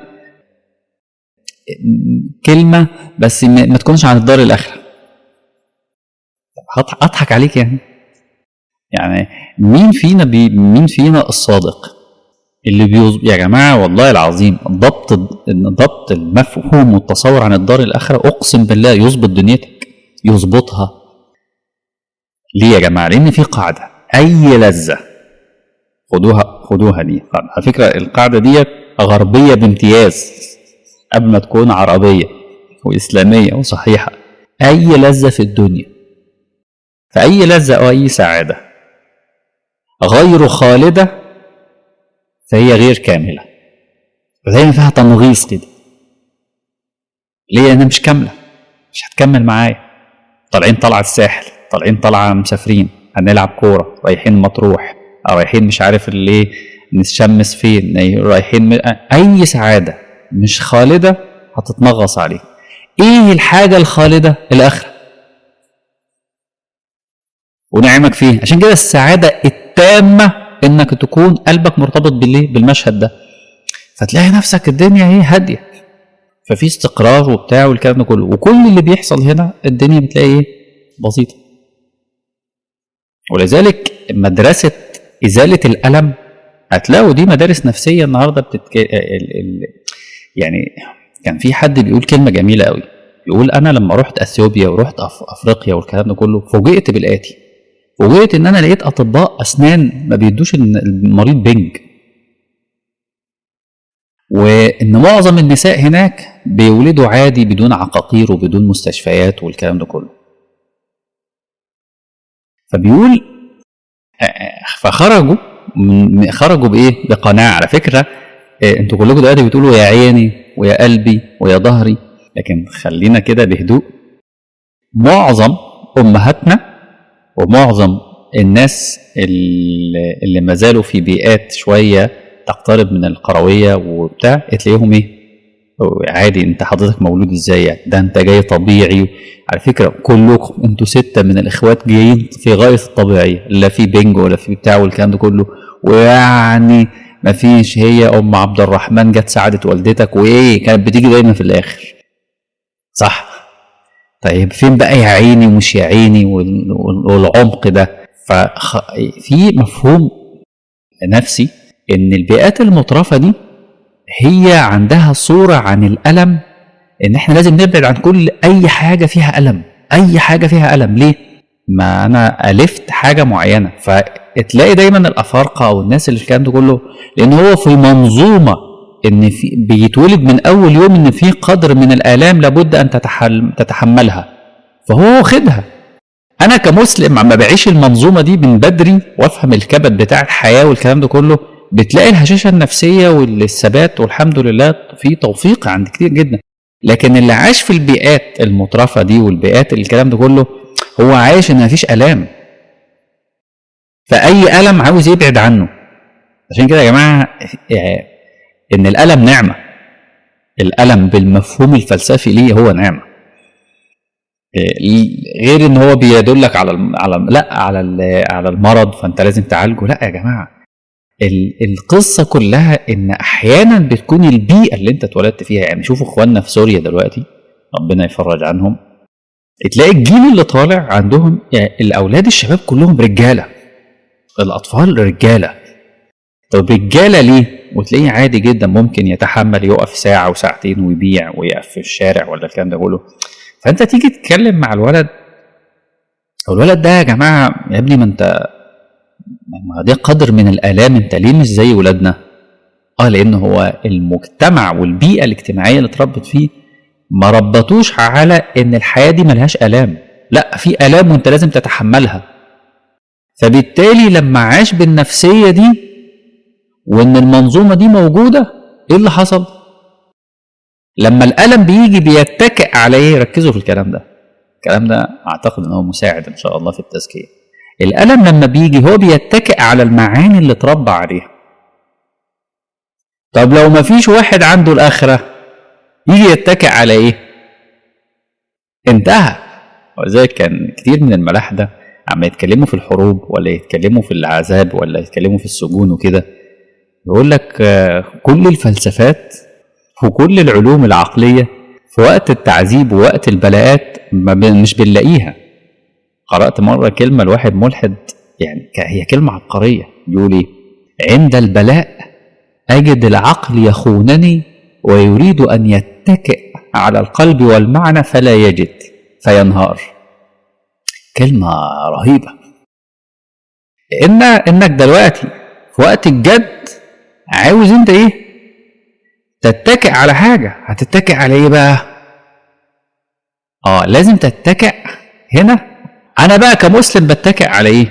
كلمه بس ما تكونش عن الدار الاخره اضحك عليك يعني يعني مين فينا بي مين فينا الصادق اللي بيوز... يا جماعه والله العظيم ضبط ضبط المفهوم والتصور عن الدار الاخره اقسم بالله يظبط دنيتك يظبطها ليه يا جماعه لان في قاعده اي لذه خدوها خدوها دي على فكره القاعده ديت غربيه بامتياز قبل ما تكون عربية وإسلامية وصحيحة أي لذة في الدنيا فأي لذة أو أي سعادة غير خالدة فهي غير كاملة ودايما فيها تنغيص كده ليه أنا مش كاملة مش هتكمل معايا طالعين طلعة الساحل طالعين طلعة مسافرين هنلعب كورة رايحين مطروح أو رايحين مش عارف اللي نشمس فين رايحين م... أي سعادة مش خالده هتتنغص عليه ايه الحاجه الخالده الاخره ونعمك فيه عشان كده السعاده التامه انك تكون قلبك مرتبط بالايه بالمشهد ده فتلاقي نفسك الدنيا ايه هاديه ففي استقرار وبتاع والكلام ده كله وكل اللي بيحصل هنا الدنيا بتلاقي ايه بسيطه ولذلك مدرسه ازاله الالم هتلاقوا دي مدارس نفسيه النهارده بتتك... ال... ال... يعني كان في حد بيقول كلمه جميله قوي بيقول انا لما رحت اثيوبيا ورحت أف... افريقيا والكلام ده كله فوجئت بالاتي فوجئت ان انا لقيت اطباء اسنان ما بيدوش المريض بنج وان معظم النساء هناك بيولدوا عادي بدون عقاقير وبدون مستشفيات والكلام ده كله فبيقول فخرجوا خرجوا بايه بقناعه على فكره انتوا كلكم دلوقتي بتقولوا يا عيني ويا قلبي ويا ظهري لكن خلينا كده بهدوء معظم امهاتنا ومعظم الناس اللي ما زالوا في بيئات شويه تقترب من القرويه وبتاع تلاقيهم ايه عادي انت حضرتك مولود ازاي يعني ده انت جاي طبيعي على فكره كلكم انتوا سته من الاخوات جايين في غايه الطبيعيه لا في بنج ولا في بتاع والكلام ده كله ويعني ما فيش هي ام عبد الرحمن جت ساعدت والدتك وايه كانت بتيجي دايما في الاخر صح طيب فين بقى يا عيني ومش يا عيني والعمق ده ففي مفهوم نفسي ان البيئات المترفه دي هي عندها صوره عن الالم ان احنا لازم نبعد عن كل اي حاجه فيها الم اي حاجه فيها الم ليه ما انا الفت حاجه معينه فتلاقي دايما الافارقه او الناس اللي في الكلام ده كله لان هو في منظومه ان في بيتولد من اول يوم ان في قدر من الالام لابد ان تتحل تتحملها فهو واخدها انا كمسلم عم بعيش المنظومه دي من بدري وافهم الكبد بتاع الحياه والكلام ده كله بتلاقي الهشاشه النفسيه والثبات والحمد لله في توفيق عند كتير جدا لكن اللي عاش في البيئات المترفه دي والبيئات الكلام ده كله هو عايش ان مفيش الام فاي الم عاوز يبعد عنه عشان كده يا جماعه ان الالم نعمه الالم بالمفهوم الفلسفي ليه هو نعمه غير ان هو بيدلك على الم... على لا على ال... على المرض فانت لازم تعالجه لا يا جماعه ال... القصه كلها ان احيانا بتكون البيئه اللي انت اتولدت فيها يعني شوفوا اخواننا في سوريا دلوقتي ربنا يفرج عنهم تلاقي الجيل اللي طالع عندهم يعني الاولاد الشباب كلهم رجاله الاطفال رجاله طب رجاله ليه وتلاقيه عادي جدا ممكن يتحمل يقف ساعه وساعتين ويبيع ويقف في الشارع ولا الكلام ده كله فانت تيجي تتكلم مع الولد او الولد ده يا جماعه يا ابني ما انت ما ده قدر من الالام انت ليه مش زي ولادنا اه لان هو المجتمع والبيئه الاجتماعيه اللي اتربت فيه ما ربطوش على ان الحياه دي ملهاش الام لا في الام وانت لازم تتحملها فبالتالي لما عاش بالنفسيه دي وان المنظومه دي موجوده ايه اللي حصل لما الالم بيجي بيتكئ عليه ركزوا في الكلام ده الكلام ده اعتقد ان هو مساعد ان شاء الله في التزكيه الالم لما بيجي هو بيتكئ على المعاني اللي اتربى عليها طب لو ما فيش واحد عنده الاخره يجي يتكئ على ايه انتهى ولذلك كان كتير من الملاحده عم يتكلموا في الحروب ولا يتكلموا في العذاب ولا يتكلموا في السجون وكده يقول لك كل الفلسفات وكل العلوم العقلية في وقت التعذيب ووقت البلاءات مش بنلاقيها قرأت مرة كلمة لواحد ملحد يعني هي كلمة عبقرية بيقول ايه عند البلاء أجد العقل يخونني ويريد أن يتكئ على القلب والمعنى فلا يجد فينهار كلمة رهيبة إن إنك دلوقتي في وقت الجد عاوز أنت إيه تتكئ على حاجة هتتكئ على ايه بقى اه لازم تتكئ هنا انا بقى كمسلم بتكئ على ايه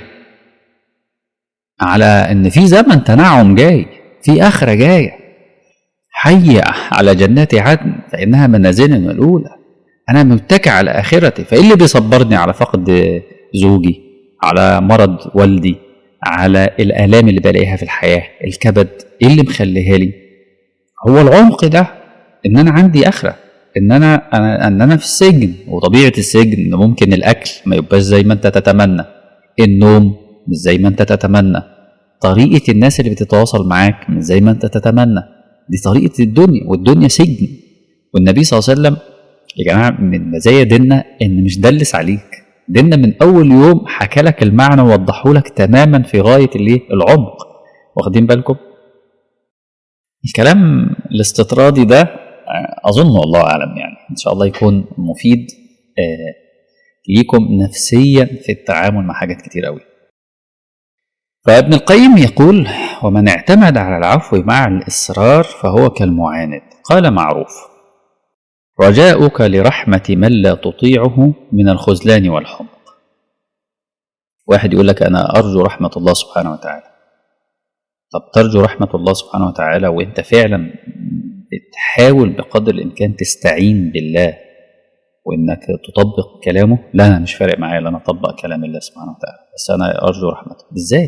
على ان في زمن تنعم جاي في اخرة جاية حي على جنات عدن فانها منازلنا الاولى انا متكئ على اخرتي فايه اللي بيصبرني على فقد زوجي على مرض والدي على الالام اللي بلاقيها في الحياه الكبد ايه اللي مخليها لي هو العمق ده ان انا عندي اخره ان انا أنا ان انا في السجن وطبيعه السجن ممكن الاكل ما يبقاش زي ما انت تتمنى النوم مش زي ما انت تتمنى طريقه الناس اللي بتتواصل معاك مش زي ما انت تتمنى دي طريقه الدنيا والدنيا سجن والنبي صلى الله عليه وسلم يا جماعه من مزايا ديننا ان مش دلس عليك ديننا من اول يوم حكى لك المعنى ووضحه لك تماما في غايه الايه العمق واخدين بالكم الكلام الاستطرادي ده اظن والله اعلم يعني ان شاء الله يكون مفيد ليكم نفسيا في التعامل مع حاجات كتير قوي فابن القيم يقول ومن اعتمد على العفو مع الاصرار فهو كالمعاند قال معروف رجاؤك لرحمه من لا تطيعه من الخذلان والحمق واحد يقول لك انا ارجو رحمه الله سبحانه وتعالى طب ترجو رحمة الله سبحانه وتعالى وانت فعلا بتحاول بقدر الامكان تستعين بالله وانك تطبق كلامه لا انا مش فارق معايا ان انا اطبق كلام الله سبحانه وتعالى بس انا ارجو رحمته ازاي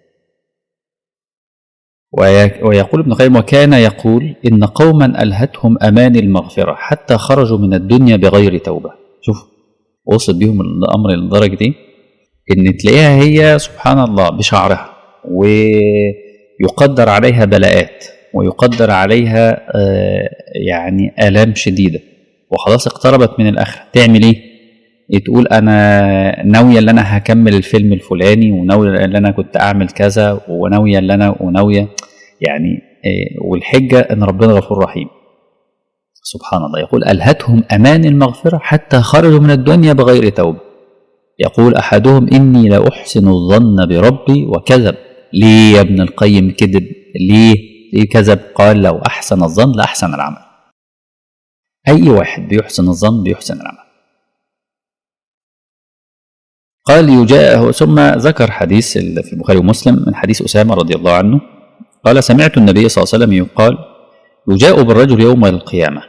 ويقول ابن القيم وكان يقول ان قوما الهتهم اماني المغفره حتى خرجوا من الدنيا بغير توبه شوف وصل بيهم الامر لدرجه ايه ان تلاقيها هي سبحان الله بشعرها و يقدر عليها بلاءات ويقدر عليها يعني آلام شديدة وخلاص اقتربت من الآخرة تعمل إيه؟ تقول أنا ناوية اللي أنا هكمل الفيلم الفلاني وناوية اللي أنا كنت أعمل كذا وناوية اللي أنا وناوية يعني والحجة إن ربنا غفور رحيم سبحان الله يقول ألهتهم أمان المغفرة حتى خرجوا من الدنيا بغير توبة يقول أحدهم إني لا أحسن الظن بربي وكذب ليه يا ابن القيم كذب ليه ليه كذب قال لو أحسن الظن لأحسن العمل أي واحد بيحسن الظن بيحسن العمل قال يجاء ثم ذكر حديث في البخاري ومسلم من حديث أسامة رضي الله عنه قال سمعت النبي صلى الله عليه وسلم يقال يجاء بالرجل يوم القيامة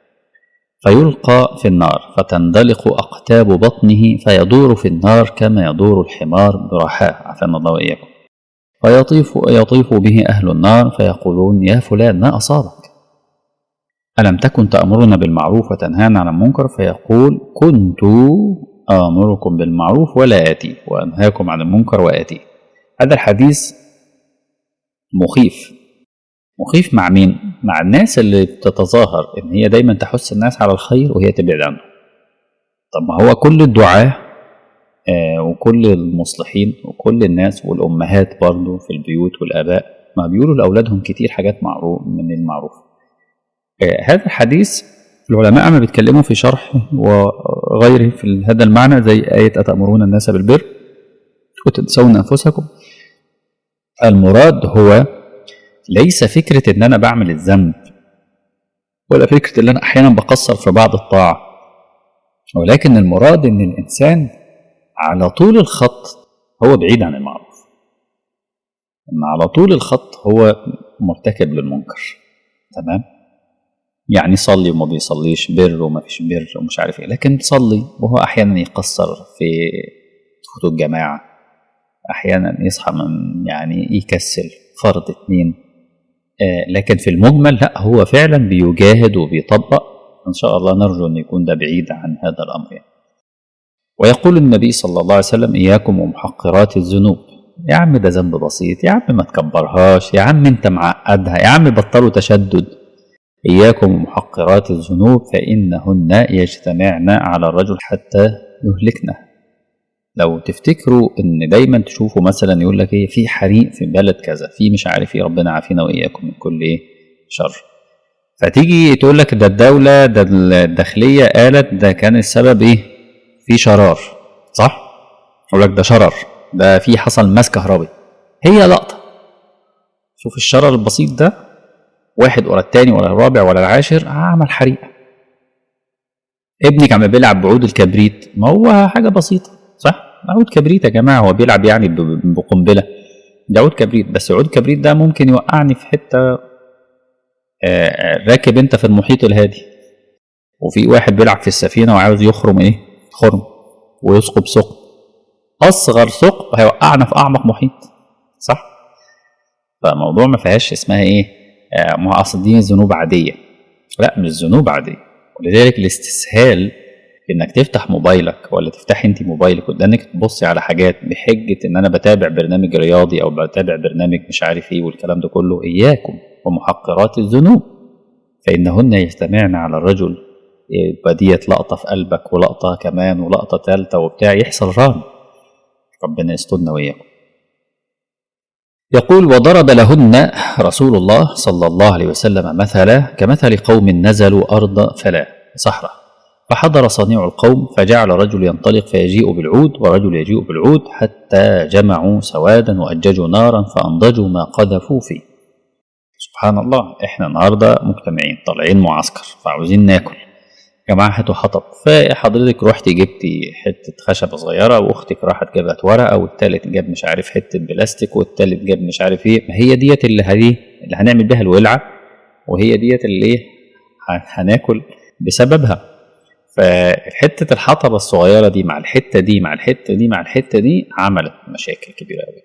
فيلقى في النار فتندلق أقتاب بطنه فيدور في النار كما يدور الحمار برحاه عافانا الله وإياكم فيطيف يطيف به أهل النار فيقولون يا فلان ما أصابك ألم تكن تأمرنا بالمعروف وتنهانا عن المنكر فيقول كنت آمركم بالمعروف ولا آتي وأنهاكم عن المنكر وآتي هذا الحديث مخيف مخيف مع مين؟ مع الناس اللي بتتظاهر إن هي دايما تحث الناس على الخير وهي تبعد عنه طب ما هو كل الدعاة آه وكل المصلحين وكل الناس والأمهات برضو في البيوت والآباء ما بيقولوا لأولادهم كتير حاجات معروف من المعروف آه هذا الحديث العلماء ما بيتكلموا في شرح وغيره في هذا المعنى زي آية أتأمرون الناس بالبر وتنسون أنفسكم المراد هو ليس فكرة إن أنا بعمل الذنب ولا فكرة إن أنا أحيانا بقصر في بعض الطاعة ولكن المراد إن الإنسان على طول الخط هو بعيد عن المعروف إن على طول الخط هو مرتكب للمنكر تمام يعني صلي وما بيصليش بر وما فيش بر ومش عارف ايه لكن صلي وهو احيانا يقصر في فوت الجماعه احيانا يصحى من يعني يكسل فرض اتنين آه لكن في المجمل لا هو فعلا بيجاهد وبيطبق ان شاء الله نرجو ان يكون ده بعيد عن هذا الامر يعني. ويقول النبي صلى الله عليه وسلم اياكم ومحقرات الذنوب يا عم ده ذنب بسيط يا عم ما تكبرهاش يا عم انت معقدها يا عم بطلوا تشدد إياكم ومحقرات الذنوب فإنهن يجتمعن على الرجل حتى يهلكنه لو تفتكروا ان دايما تشوفوا مثلا يقول لك ايه في حريق في بلد كذا في مش عارف ايه ربنا عافينا واياكم من كل ايه شر فتيجي تقول لك ده الدوله ده الداخليه قالت ده كان السبب ايه في شرار صح يقول لك ده شرر ده في حصل ماس كهربي هي لقطه شوف الشرر البسيط ده واحد ورا التاني ولا الرابع ولا العاشر عمل حريقه ابنك عم بيلعب بعود الكبريت ما هو حاجه بسيطه صح عود كبريت يا جماعه هو بيلعب يعني بقنبله ده عود كبريت بس عود كبريت ده ممكن يوقعني في حته راكب انت في المحيط الهادي وفي واحد بيلعب في السفينه وعاوز يخرم ايه خرم ويثقب ثقب اصغر ثقب هيوقعنا في اعمق محيط صح فالموضوع ما فيهاش اسمها ايه ما اصل دي ذنوب عاديه لا مش ذنوب عاديه ولذلك الاستسهال انك تفتح موبايلك ولا تفتحي انت موبايلك وانك تبصي على حاجات بحجه ان انا بتابع برنامج رياضي او بتابع برنامج مش عارف ايه والكلام ده كله اياكم ومحقرات الذنوب فانهن يجتمعن على الرجل يبقى ديت لقطه في قلبك ولقطه كمان ولقطه ثالثه وبتاع يحصل ران ربنا يسترنا واياكم يقول وضرب لهن رسول الله صلى الله عليه وسلم مثلا كمثل قوم نزلوا أرض فلا صحراء فحضر صنيع القوم فجعل رجل ينطلق فيجيء بالعود ورجل يجيء بالعود حتى جمعوا سوادا وأججوا نارا فأنضجوا ما قذفوا فيه سبحان الله احنا النهارده مجتمعين طالعين معسكر فعاوزين ناكل يا جماعه هاتوا حطب فحضرتك رحتي جبتي حته خشبه صغيره واختك راحت جابت ورقه والتالت جاب مش عارف حته بلاستيك والتالت جاب مش عارف ايه ما هي ديت اللي هدي اللي هنعمل بيها الولعه وهي ديت اللي ايه هناكل بسببها فحته الحطبه الصغيره دي مع الحته دي مع الحته دي مع الحته دي عملت مشاكل كبيره قوي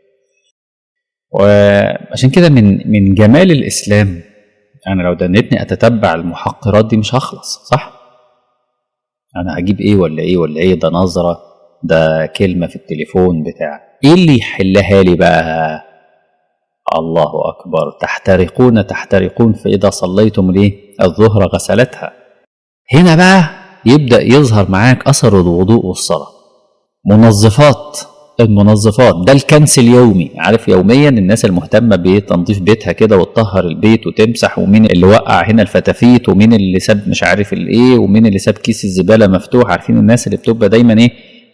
وعشان كده من من جمال الاسلام انا لو دنيتني اتتبع المحقرات دي مش هخلص صح انا هجيب ايه ولا ايه ولا ايه ده نظره ده كلمه في التليفون بتاع ايه اللي يحلها لي بقى الله اكبر تحترقون تحترقون فاذا صليتم ليه الظهر غسلتها هنا بقى يبدا يظهر معاك اثر الوضوء والصلاه منظفات المنظفات ده الكنس اليومي عارف يوميا الناس المهتمه بتنظيف بيتها كده وتطهر البيت وتمسح ومين اللي وقع هنا الفتافيت ومين اللي ساب مش عارف الايه ومين اللي ساب كيس الزباله مفتوح عارفين الناس اللي بتبقى دايما ايه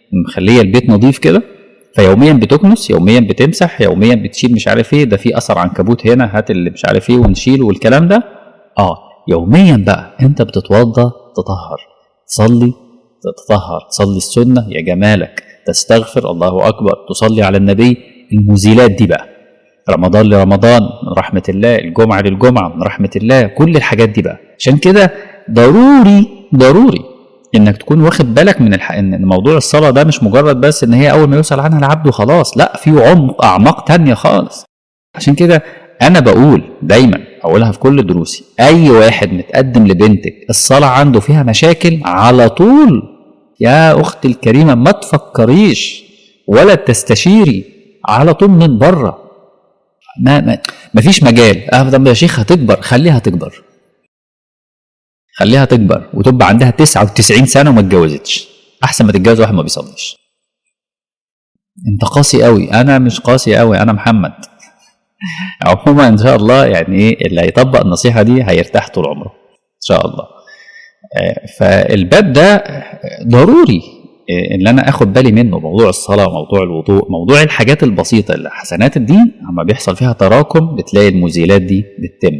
مخليه البيت نظيف كده فيوميا بتكنس يوميا بتمسح يوميا بتشيل مش عارف ايه ده في اثر عنكبوت هنا هات اللي مش عارف ايه ونشيله والكلام ده اه يوميا بقى انت بتتوضى تطهر تصلي تتطهر تصلي السنه يا جمالك تستغفر الله اكبر تصلي على النبي المزيلات دي بقى رمضان لرمضان من رحمة الله الجمعة للجمعة من رحمة الله كل الحاجات دي بقى عشان كده ضروري ضروري انك تكون واخد بالك من الح... ان موضوع الصلاة ده مش مجرد بس ان هي اول ما يوصل عنها العبد وخلاص لا في عمق اعماق تانية خالص عشان كده انا بقول دايما اقولها في كل دروسي اي واحد متقدم لبنتك الصلاة عنده فيها مشاكل على طول يا اختي الكريمة ما تفكريش ولا تستشيري على طول من بره ما ما ما فيش مجال اه طب يا شيخ هتكبر خليها تكبر خليها تكبر وتبقى عندها 99 سنه وما اتجوزتش احسن ما تتجوز واحد ما بيصليش انت قاسي قوي انا مش قاسي قوي انا محمد عموما ان شاء الله يعني ايه اللي هيطبق النصيحه دي هيرتاح طول عمره ان شاء الله آه، فالباب ده ضروري آه، ان انا اخد بالي منه موضوع الصلاه موضوع الوضوء موضوع الحاجات البسيطه اللي حسنات الدين اما بيحصل فيها تراكم بتلاقي المزيلات دي بتتم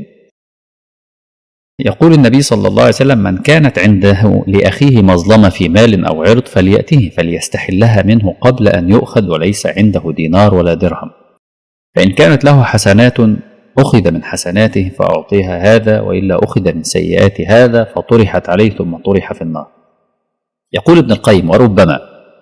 يقول النبي صلى الله عليه وسلم من كانت عنده لأخيه مظلمة في مال أو عرض فليأته فليستحلها منه قبل أن يؤخذ وليس عنده دينار ولا درهم فإن كانت له حسنات أخذ من حسناته فأعطيها هذا وإلا أخذ من سيئات هذا فطرحت عليه ثم طرح في النار يقول ابن القيم وربما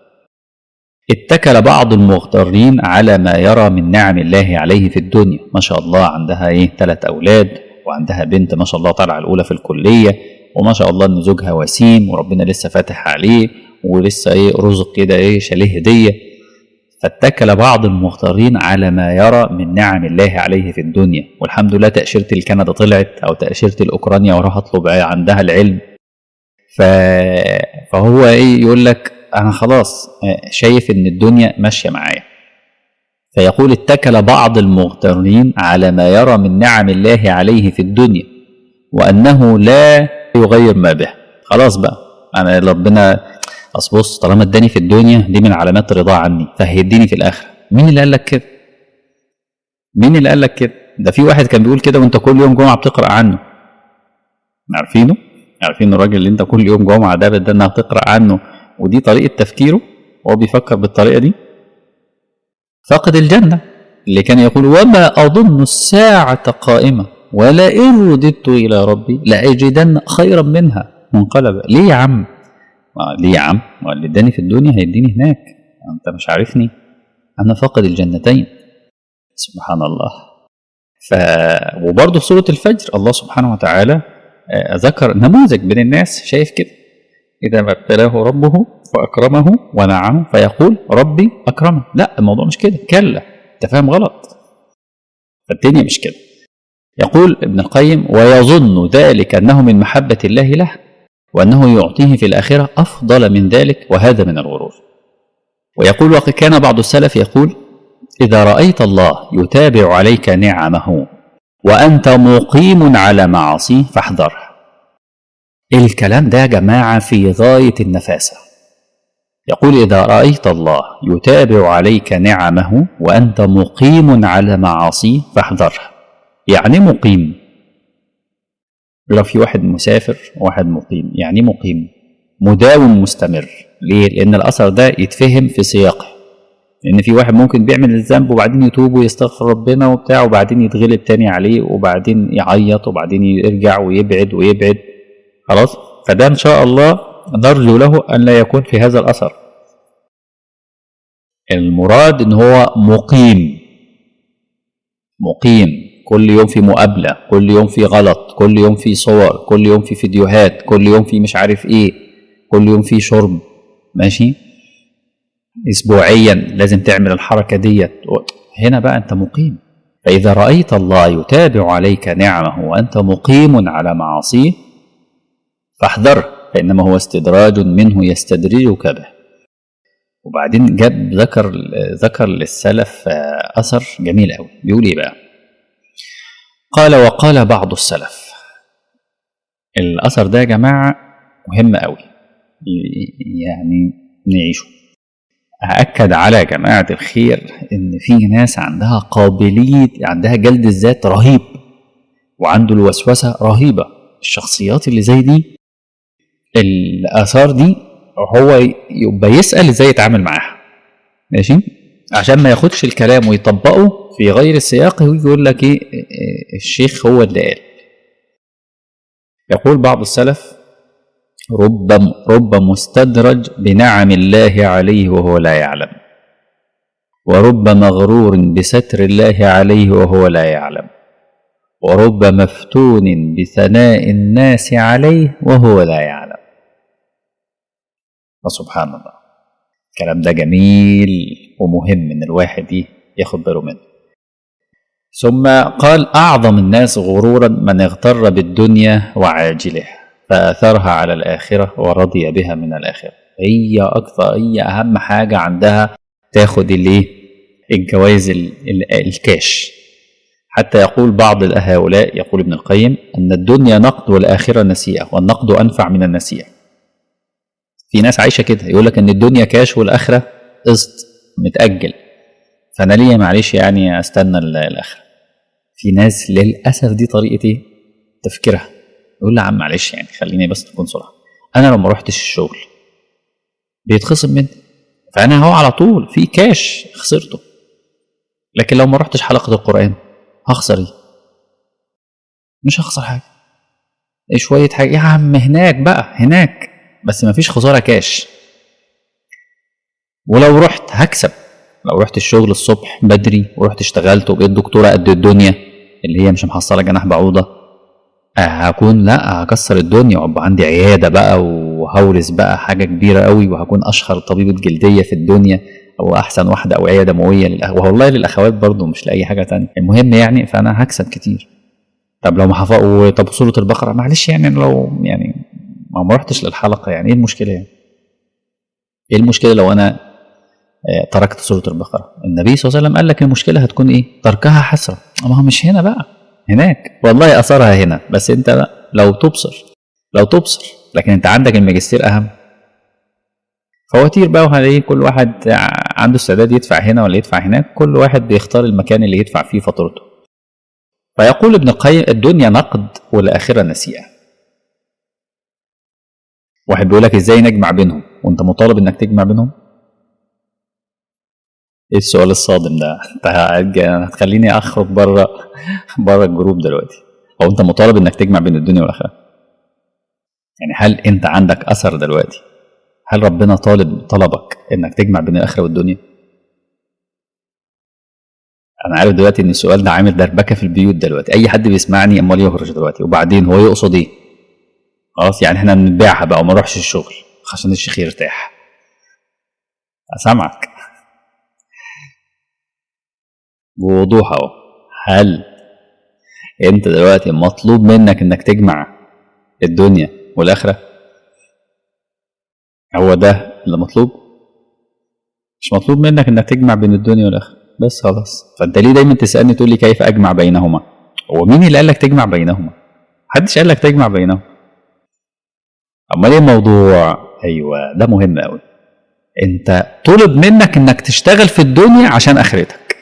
اتكل بعض المغترين على ما يرى من نعم الله عليه في الدنيا ما شاء الله عندها ايه ثلاث اولاد وعندها بنت ما شاء الله طالعه الاولى في الكليه وما شاء الله ان زوجها وسيم وربنا لسه فاتح عليه ولسه ايه رزق كده ايه شاليه هديه فاتكل بعض المغترين على ما يرى من نعم الله عليه في الدنيا والحمد لله تأشيرة الكندا طلعت أو تأشيرة الأوكرانيا وراح أطلب عندها العلم ف... فهو إيه يقول لك أنا خلاص آه، شايف إن الدنيا ماشية معايا فيقول اتكل بعض المغترين على ما يرى من نعم الله عليه في الدنيا وأنه لا يغير ما به خلاص بقى أنا ربنا أصل بص طالما اداني في الدنيا دي من علامات رضاه عني فهيديني في الآخرة مين اللي قال لك كده؟ مين اللي قال لك كده؟ ده في واحد كان بيقول كده وانت كل يوم جمعة بتقرأ عنه عارفينه؟ عارفين الراجل اللي انت كل يوم جمعة ده ده انها بتقرأ عنه ودي طريقة تفكيره وهو بيفكر بالطريقة دي فقد الجنة اللي كان يقول وما أظن الساعة قائمة ولئن رددت إلى ربي لأجدن خيرا منها منقلبا ليه يا عم؟ ما ليه يا عم؟ ما اللي اداني في الدنيا هيديني هناك أنت مش عارفني أنا فقد الجنتين سبحان الله ف وبرضه في سورة الفجر الله سبحانه وتعالى آه، ذكر نموذج من الناس شايف كده إذا ما ابتلاه ربه وأكرمه ونعمه فيقول ربي أكرمه لا الموضوع مش كده كلا أنت فاهم غلط فالدنيا مش كده يقول ابن القيم ويظن ذلك أنه من محبة الله له وأنه يعطيه في الآخرة أفضل من ذلك وهذا من الغرور ويقول وقد كان بعض السلف يقول إذا رأيت الله يتابع عليك نعمه وأنت مقيم على معاصيه فاحذره الكلام ده يا جماعة في غاية النفاسة يقول إذا رأيت الله يتابع عليك نعمه وأنت مقيم على معاصيه فاحذره يعني مقيم لو في واحد مسافر وواحد مقيم يعني مقيم مداوم مستمر ليه؟ لأن الأثر ده يتفهم في سياقه لأن في واحد ممكن بيعمل الذنب وبعدين يتوب ويستغفر ربنا وبتاع وبعدين يتغلب تاني عليه وبعدين يعيط وبعدين يرجع ويبعد ويبعد خلاص فده إن شاء الله نرجو له أن لا يكون في هذا الأثر المراد ان هو مقيم مقيم كل يوم في مقابله كل يوم في غلط كل يوم في صور كل يوم في فيديوهات كل يوم في مش عارف ايه كل يوم في شرب ماشي اسبوعيا لازم تعمل الحركه ديت هنا بقى انت مقيم فاذا رايت الله يتابع عليك نعمه وانت مقيم على معاصيه فاحذره فانما هو استدراج منه يستدرجك به وبعدين جاب ذكر ذكر للسلف آه، اثر جميل قوي بيقول ايه بقى قال وقال بعض السلف الاثر ده يا جماعه مهم قوي ي- يعني نعيشه أأكد على جماعة الخير إن في ناس عندها قابلية عندها جلد الذات رهيب وعنده الوسوسة رهيبة الشخصيات اللي زي دي الآثار دي هو يبقى يسأل إزاي يتعامل معاها ماشي عشان ما ياخدش الكلام ويطبقه في غير السياق ويجي يقول لك إيه إيه، الشيخ هو اللي قال يقول بعض السلف رب رب مستدرج بنعم الله عليه وهو لا يعلم ورب مغرور بستر الله عليه وهو لا يعلم ورب مفتون بثناء الناس عليه وهو لا يعلم فسبحان الله الكلام ده جميل ومهم ان الواحد إيه ياخد باله منه ثم قال اعظم الناس غرورا من اغتر بالدنيا وعاجلها فاثرها على الاخره ورضي بها من الاخره هي اكثر هي اهم حاجه عندها تاخد الايه الجوائز ال- ال- الكاش حتى يقول بعض هؤلاء يقول ابن القيم ان الدنيا نقد والاخره نسيئه والنقد انفع من النسيئه في ناس عايشه كده يقول لك ان الدنيا كاش والاخره قسط متاجل فانا ليه معلش يعني استنى ال- الاخره في ناس للاسف دي طريقه ايه تفكيرها يقول لي يا عم معلش يعني خليني بس تكون صراحه انا لو ما رحتش الشغل بيتخصم مني فانا هو على طول في كاش خسرته لكن لو ما رحتش حلقه القران هخسر ايه مش هخسر حاجه إيه شويه حاجه يا عم هناك بقى هناك بس ما فيش خساره كاش ولو رحت هكسب لو رحت الشغل الصبح بدري ورحت اشتغلت وبقيت دكتوره قد الدنيا اللي هي مش محصله جناح بعوضه آه، هكون لا هكسر الدنيا وابقى عندي عياده بقى وهورث بقى حاجه كبيره قوي وهكون اشهر طبيبه جلديه في الدنيا او احسن واحده او عياده مويه للأخ... والله للاخوات برضو مش لاي حاجه تانية المهم يعني فانا هكسب كتير طب لو ما حفظ طب سوره البقره معلش يعني لو يعني ما ما رحتش للحلقه يعني ايه المشكله يعني ايه المشكله لو انا آه، تركت سوره البقره النبي صلى الله عليه وسلم قال لك المشكله هتكون ايه تركها حسره ما هو مش هنا بقى هناك والله اثرها هنا بس انت بقى لو تبصر لو تبصر لكن انت عندك الماجستير اهم فواتير بقى وهلاقي كل واحد عنده استعداد يدفع هنا ولا يدفع هناك كل واحد بيختار المكان اللي يدفع فيه فاتورته فيقول ابن القيم الدنيا نقد والاخره نسيئه واحد بيقول لك ازاي نجمع بينهم وانت مطالب انك تجمع بينهم ايه السؤال الصادم ده انت هتج- هتخليني اخرج بره بره الجروب دلوقتي هو انت مطالب انك تجمع بين الدنيا والاخره يعني هل انت عندك اثر دلوقتي هل ربنا طالب طلبك انك تجمع بين الاخره والدنيا انا عارف دلوقتي ان السؤال ده عامل دربكه في البيوت دلوقتي اي حد بيسمعني امال يهرج دلوقتي وبعدين هو يقصد ايه خلاص يعني احنا نبيعها بقى وما نروحش الشغل عشان الشيخ يرتاح سامعك بوضوح اهو هل انت دلوقتي مطلوب منك انك تجمع الدنيا والاخره هو ده اللي مطلوب مش مطلوب منك انك تجمع بين الدنيا والاخره بس خلاص فانت ليه دايما تسالني تقول لي كيف اجمع بينهما هو مين اللي قال لك تجمع بينهما محدش قال لك تجمع بينهما امال ايه الموضوع ايوه ده مهم قوي انت طلب منك انك تشتغل في الدنيا عشان اخرتك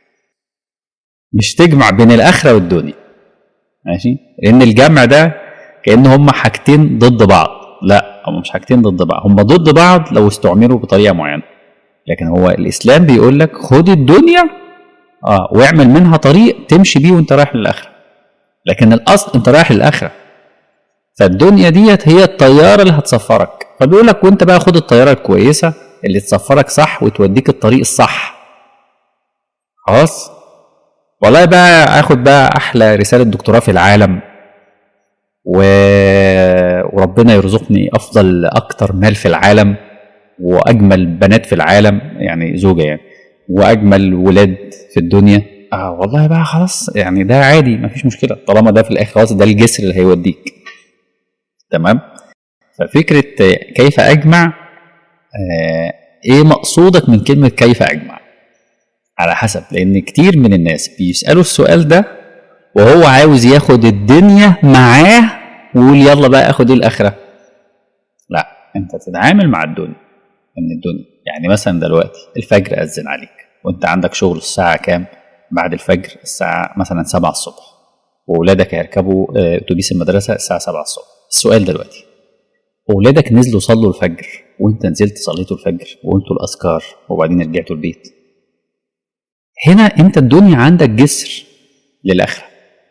مش تجمع بين الاخره والدنيا ماشي لان الجمع ده كان هما حاجتين ضد بعض لا هم مش حاجتين ضد بعض هم ضد بعض لو استعملوا بطريقه معينه لكن هو الاسلام بيقول لك خد الدنيا اه واعمل منها طريق تمشي بيه وانت رايح للاخره لكن الاصل انت رايح للاخره فالدنيا ديت هي الطياره اللي هتسفرك فبيقول لك وانت بقى خد الطياره الكويسه اللي تسفرك صح وتوديك الطريق الصح خلاص والله بقى اخد بقى احلى رساله دكتوراه في العالم و... وربنا يرزقني افضل اكتر مال في العالم واجمل بنات في العالم يعني زوجه يعني واجمل ولاد في الدنيا اه والله بقى خلاص يعني ده عادي مفيش مشكله طالما ده في الاخر خلاص ده الجسر اللي هيوديك تمام ففكره كيف اجمع آه ايه مقصودك من كلمه كيف اجمع على حسب لان كتير من الناس بيسالوا السؤال ده وهو عاوز ياخد الدنيا معاه ويقول يلا بقى اخد ايه الاخره لا انت تتعامل مع الدنيا من الدنيا يعني مثلا دلوقتي الفجر أذن عليك وانت عندك شغل الساعة كام بعد الفجر الساعة مثلا 7 الصبح وولادك هيركبوا آه، اتوبيس المدرسة الساعة 7 الصبح السؤال دلوقتي اولادك نزلوا صلوا الفجر وانت نزلت صليتوا الفجر وانتوا الاذكار وبعدين رجعتوا البيت هنا انت الدنيا عندك جسر للاخره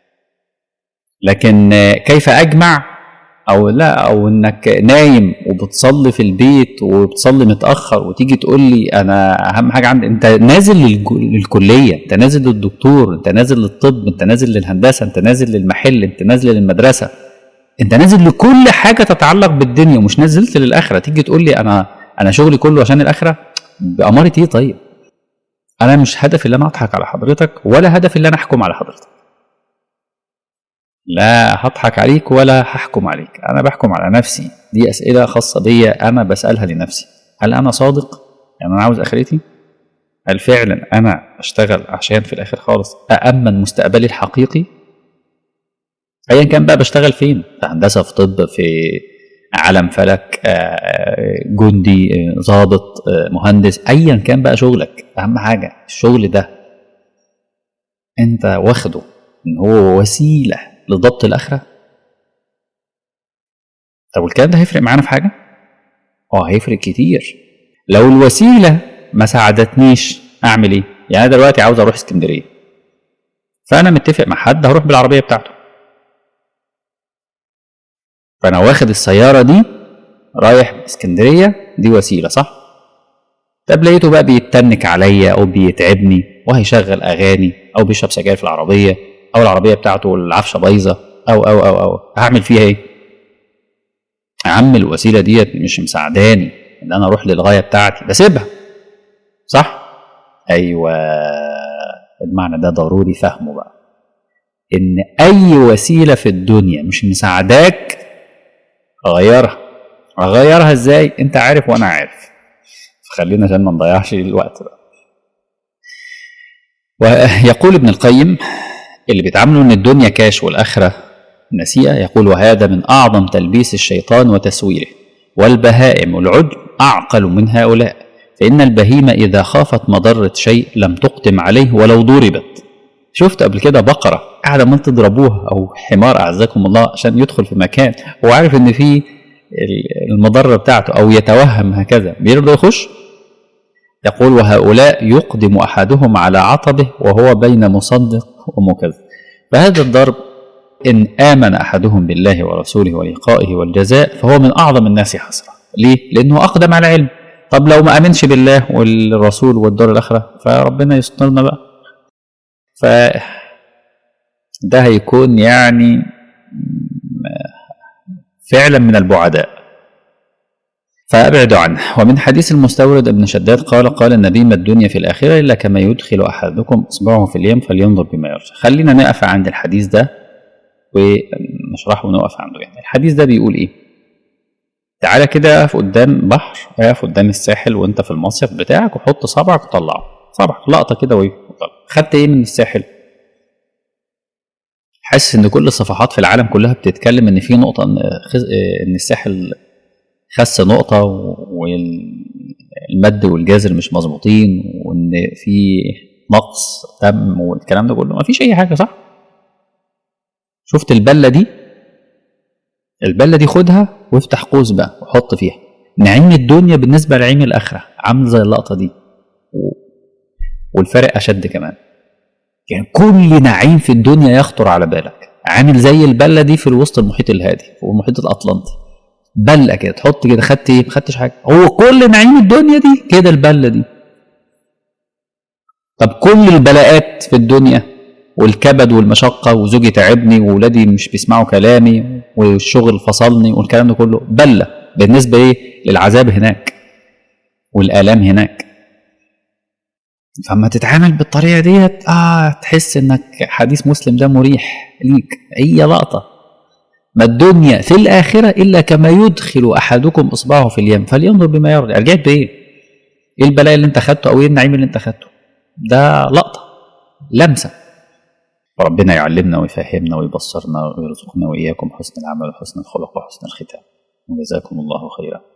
لكن آه، كيف اجمع او لا او انك نايم وبتصلي في البيت وبتصلي متاخر وتيجي تقول لي انا اهم حاجه عندي انت نازل للج- للكليه انت نازل للدكتور انت نازل للطب انت نازل للهندسه انت نازل للمحل انت نازل للمدرسه انت نازل لكل حاجه تتعلق بالدنيا ومش نزلت للاخره تيجي تقول لي انا انا شغلي كله عشان الاخره بأمارة ايه طيب انا مش هدفي اللي انا اضحك على حضرتك ولا هدفي اللي انا احكم على حضرتك لا هضحك عليك ولا هحكم عليك انا بحكم على نفسي دي اسئله خاصه بيا انا بسالها لنفسي هل انا صادق يعني انا عاوز اخرتي هل فعلا انا اشتغل عشان في الاخر خالص اامن مستقبلي الحقيقي ايا كان بقى بشتغل فين في هندسه في طب في عالم فلك آه، جندي آه، ضابط آه، مهندس ايا كان بقى شغلك اهم حاجه الشغل ده انت واخده ان هو وسيله لضبط الاخره طب والكلام ده هيفرق معانا في حاجه اه هيفرق كتير لو الوسيله ما ساعدتنيش اعمل ايه يعني أنا دلوقتي عاوز اروح اسكندريه فانا متفق مع حد هروح بالعربيه بتاعته فانا واخد السياره دي رايح اسكندريه دي وسيله صح طب لقيته بقى بيتنك عليا او بيتعبني وهيشغل اغاني او بيشرب سجاير في العربيه او العربيه بتاعته العفشه بايظه او او او او هعمل فيها ايه يا عم الوسيله ديت مش مساعداني ان انا اروح للغايه بتاعتي بسيبها صح ايوه المعنى ده ضروري فهمه بقى ان اي وسيله في الدنيا مش مساعداك غيرها اغيرها ازاي انت عارف وانا عارف فخلينا عشان ما نضيعش الوقت بقى ويقول ابن القيم اللي بيتعاملوا ان الدنيا كاش والاخره نسيئه يقول وهذا من اعظم تلبيس الشيطان وتسويره والبهائم والعجب اعقل من هؤلاء فان البهيمه اذا خافت مضره شيء لم تقدم عليه ولو ضربت شفت قبل كده بقره قاعده عمال تضربوها او حمار اعزكم الله عشان يدخل في مكان هو عارف ان في المضره بتاعته او يتوهم هكذا بيرضى يخش يقول وهؤلاء يقدم احدهم على عطبه وهو بين مصدق ومكذب فهذا الضرب ان امن احدهم بالله ورسوله ولقائه والجزاء فهو من اعظم الناس حسره ليه لانه اقدم على علم طب لو ما امنش بالله والرسول والدار الاخره فربنا يسترنا بقى ف ده هيكون يعني فعلا من البعداء فابعدوا عنه ومن حديث المستورد ابن شداد قال قال النبي ما الدنيا في الآخرة إلا كما يدخل أحدكم إصبعه في اليم فلينظر بما يرجع خلينا نقف عند الحديث ده ونشرحه ونقف عنده يعني الحديث ده بيقول إيه تعالى كده اقف قدام بحر اقف قدام الساحل وانت في المصيف بتاعك وحط صبعك وطلعه صبعك لقطة كده وايه خدت ايه من الساحل حاسس ان كل الصفحات في العالم كلها بتتكلم ان في نقطة ان خز- ان الساحل خس نقطة والمد والجزر مش مظبوطين وان في نقص دم والكلام ده كله مفيش اي حاجة صح شفت البلة دي البلة دي خدها وافتح قوس بقى وحط فيها نعيم الدنيا بالنسبة لنعيم الآخرة عامل زي اللقطة دي و- والفرق أشد كمان يعني كل نعيم في الدنيا يخطر على بالك عامل زي البلة دي في الوسط المحيط الهادي في المحيط الأطلنطي بلة كده تحط كده خدت ايه ما خدتش حاجة هو كل نعيم الدنيا دي كده البلة دي طب كل البلاءات في الدنيا والكبد والمشقة وزوجي تعبني وولادي مش بيسمعوا كلامي والشغل فصلني والكلام ده كله بلة بالنسبة ايه للعذاب هناك والآلام هناك فما تتعامل بالطريقة ديت اه تحس انك حديث مسلم ده مريح ليك هي لقطة ما الدنيا في الآخرة إلا كما يدخل أحدكم إصبعه في اليم فلينظر بما يرجع رجعت بإيه؟ إيه البلاء اللي أنت خدته أو إيه النعيم اللي أنت خدته؟ ده لقطة لمسة ربنا يعلمنا ويفهمنا ويبصرنا ويرزقنا وإياكم حسن العمل وحسن الخلق وحسن الختام وجزاكم الله خيرا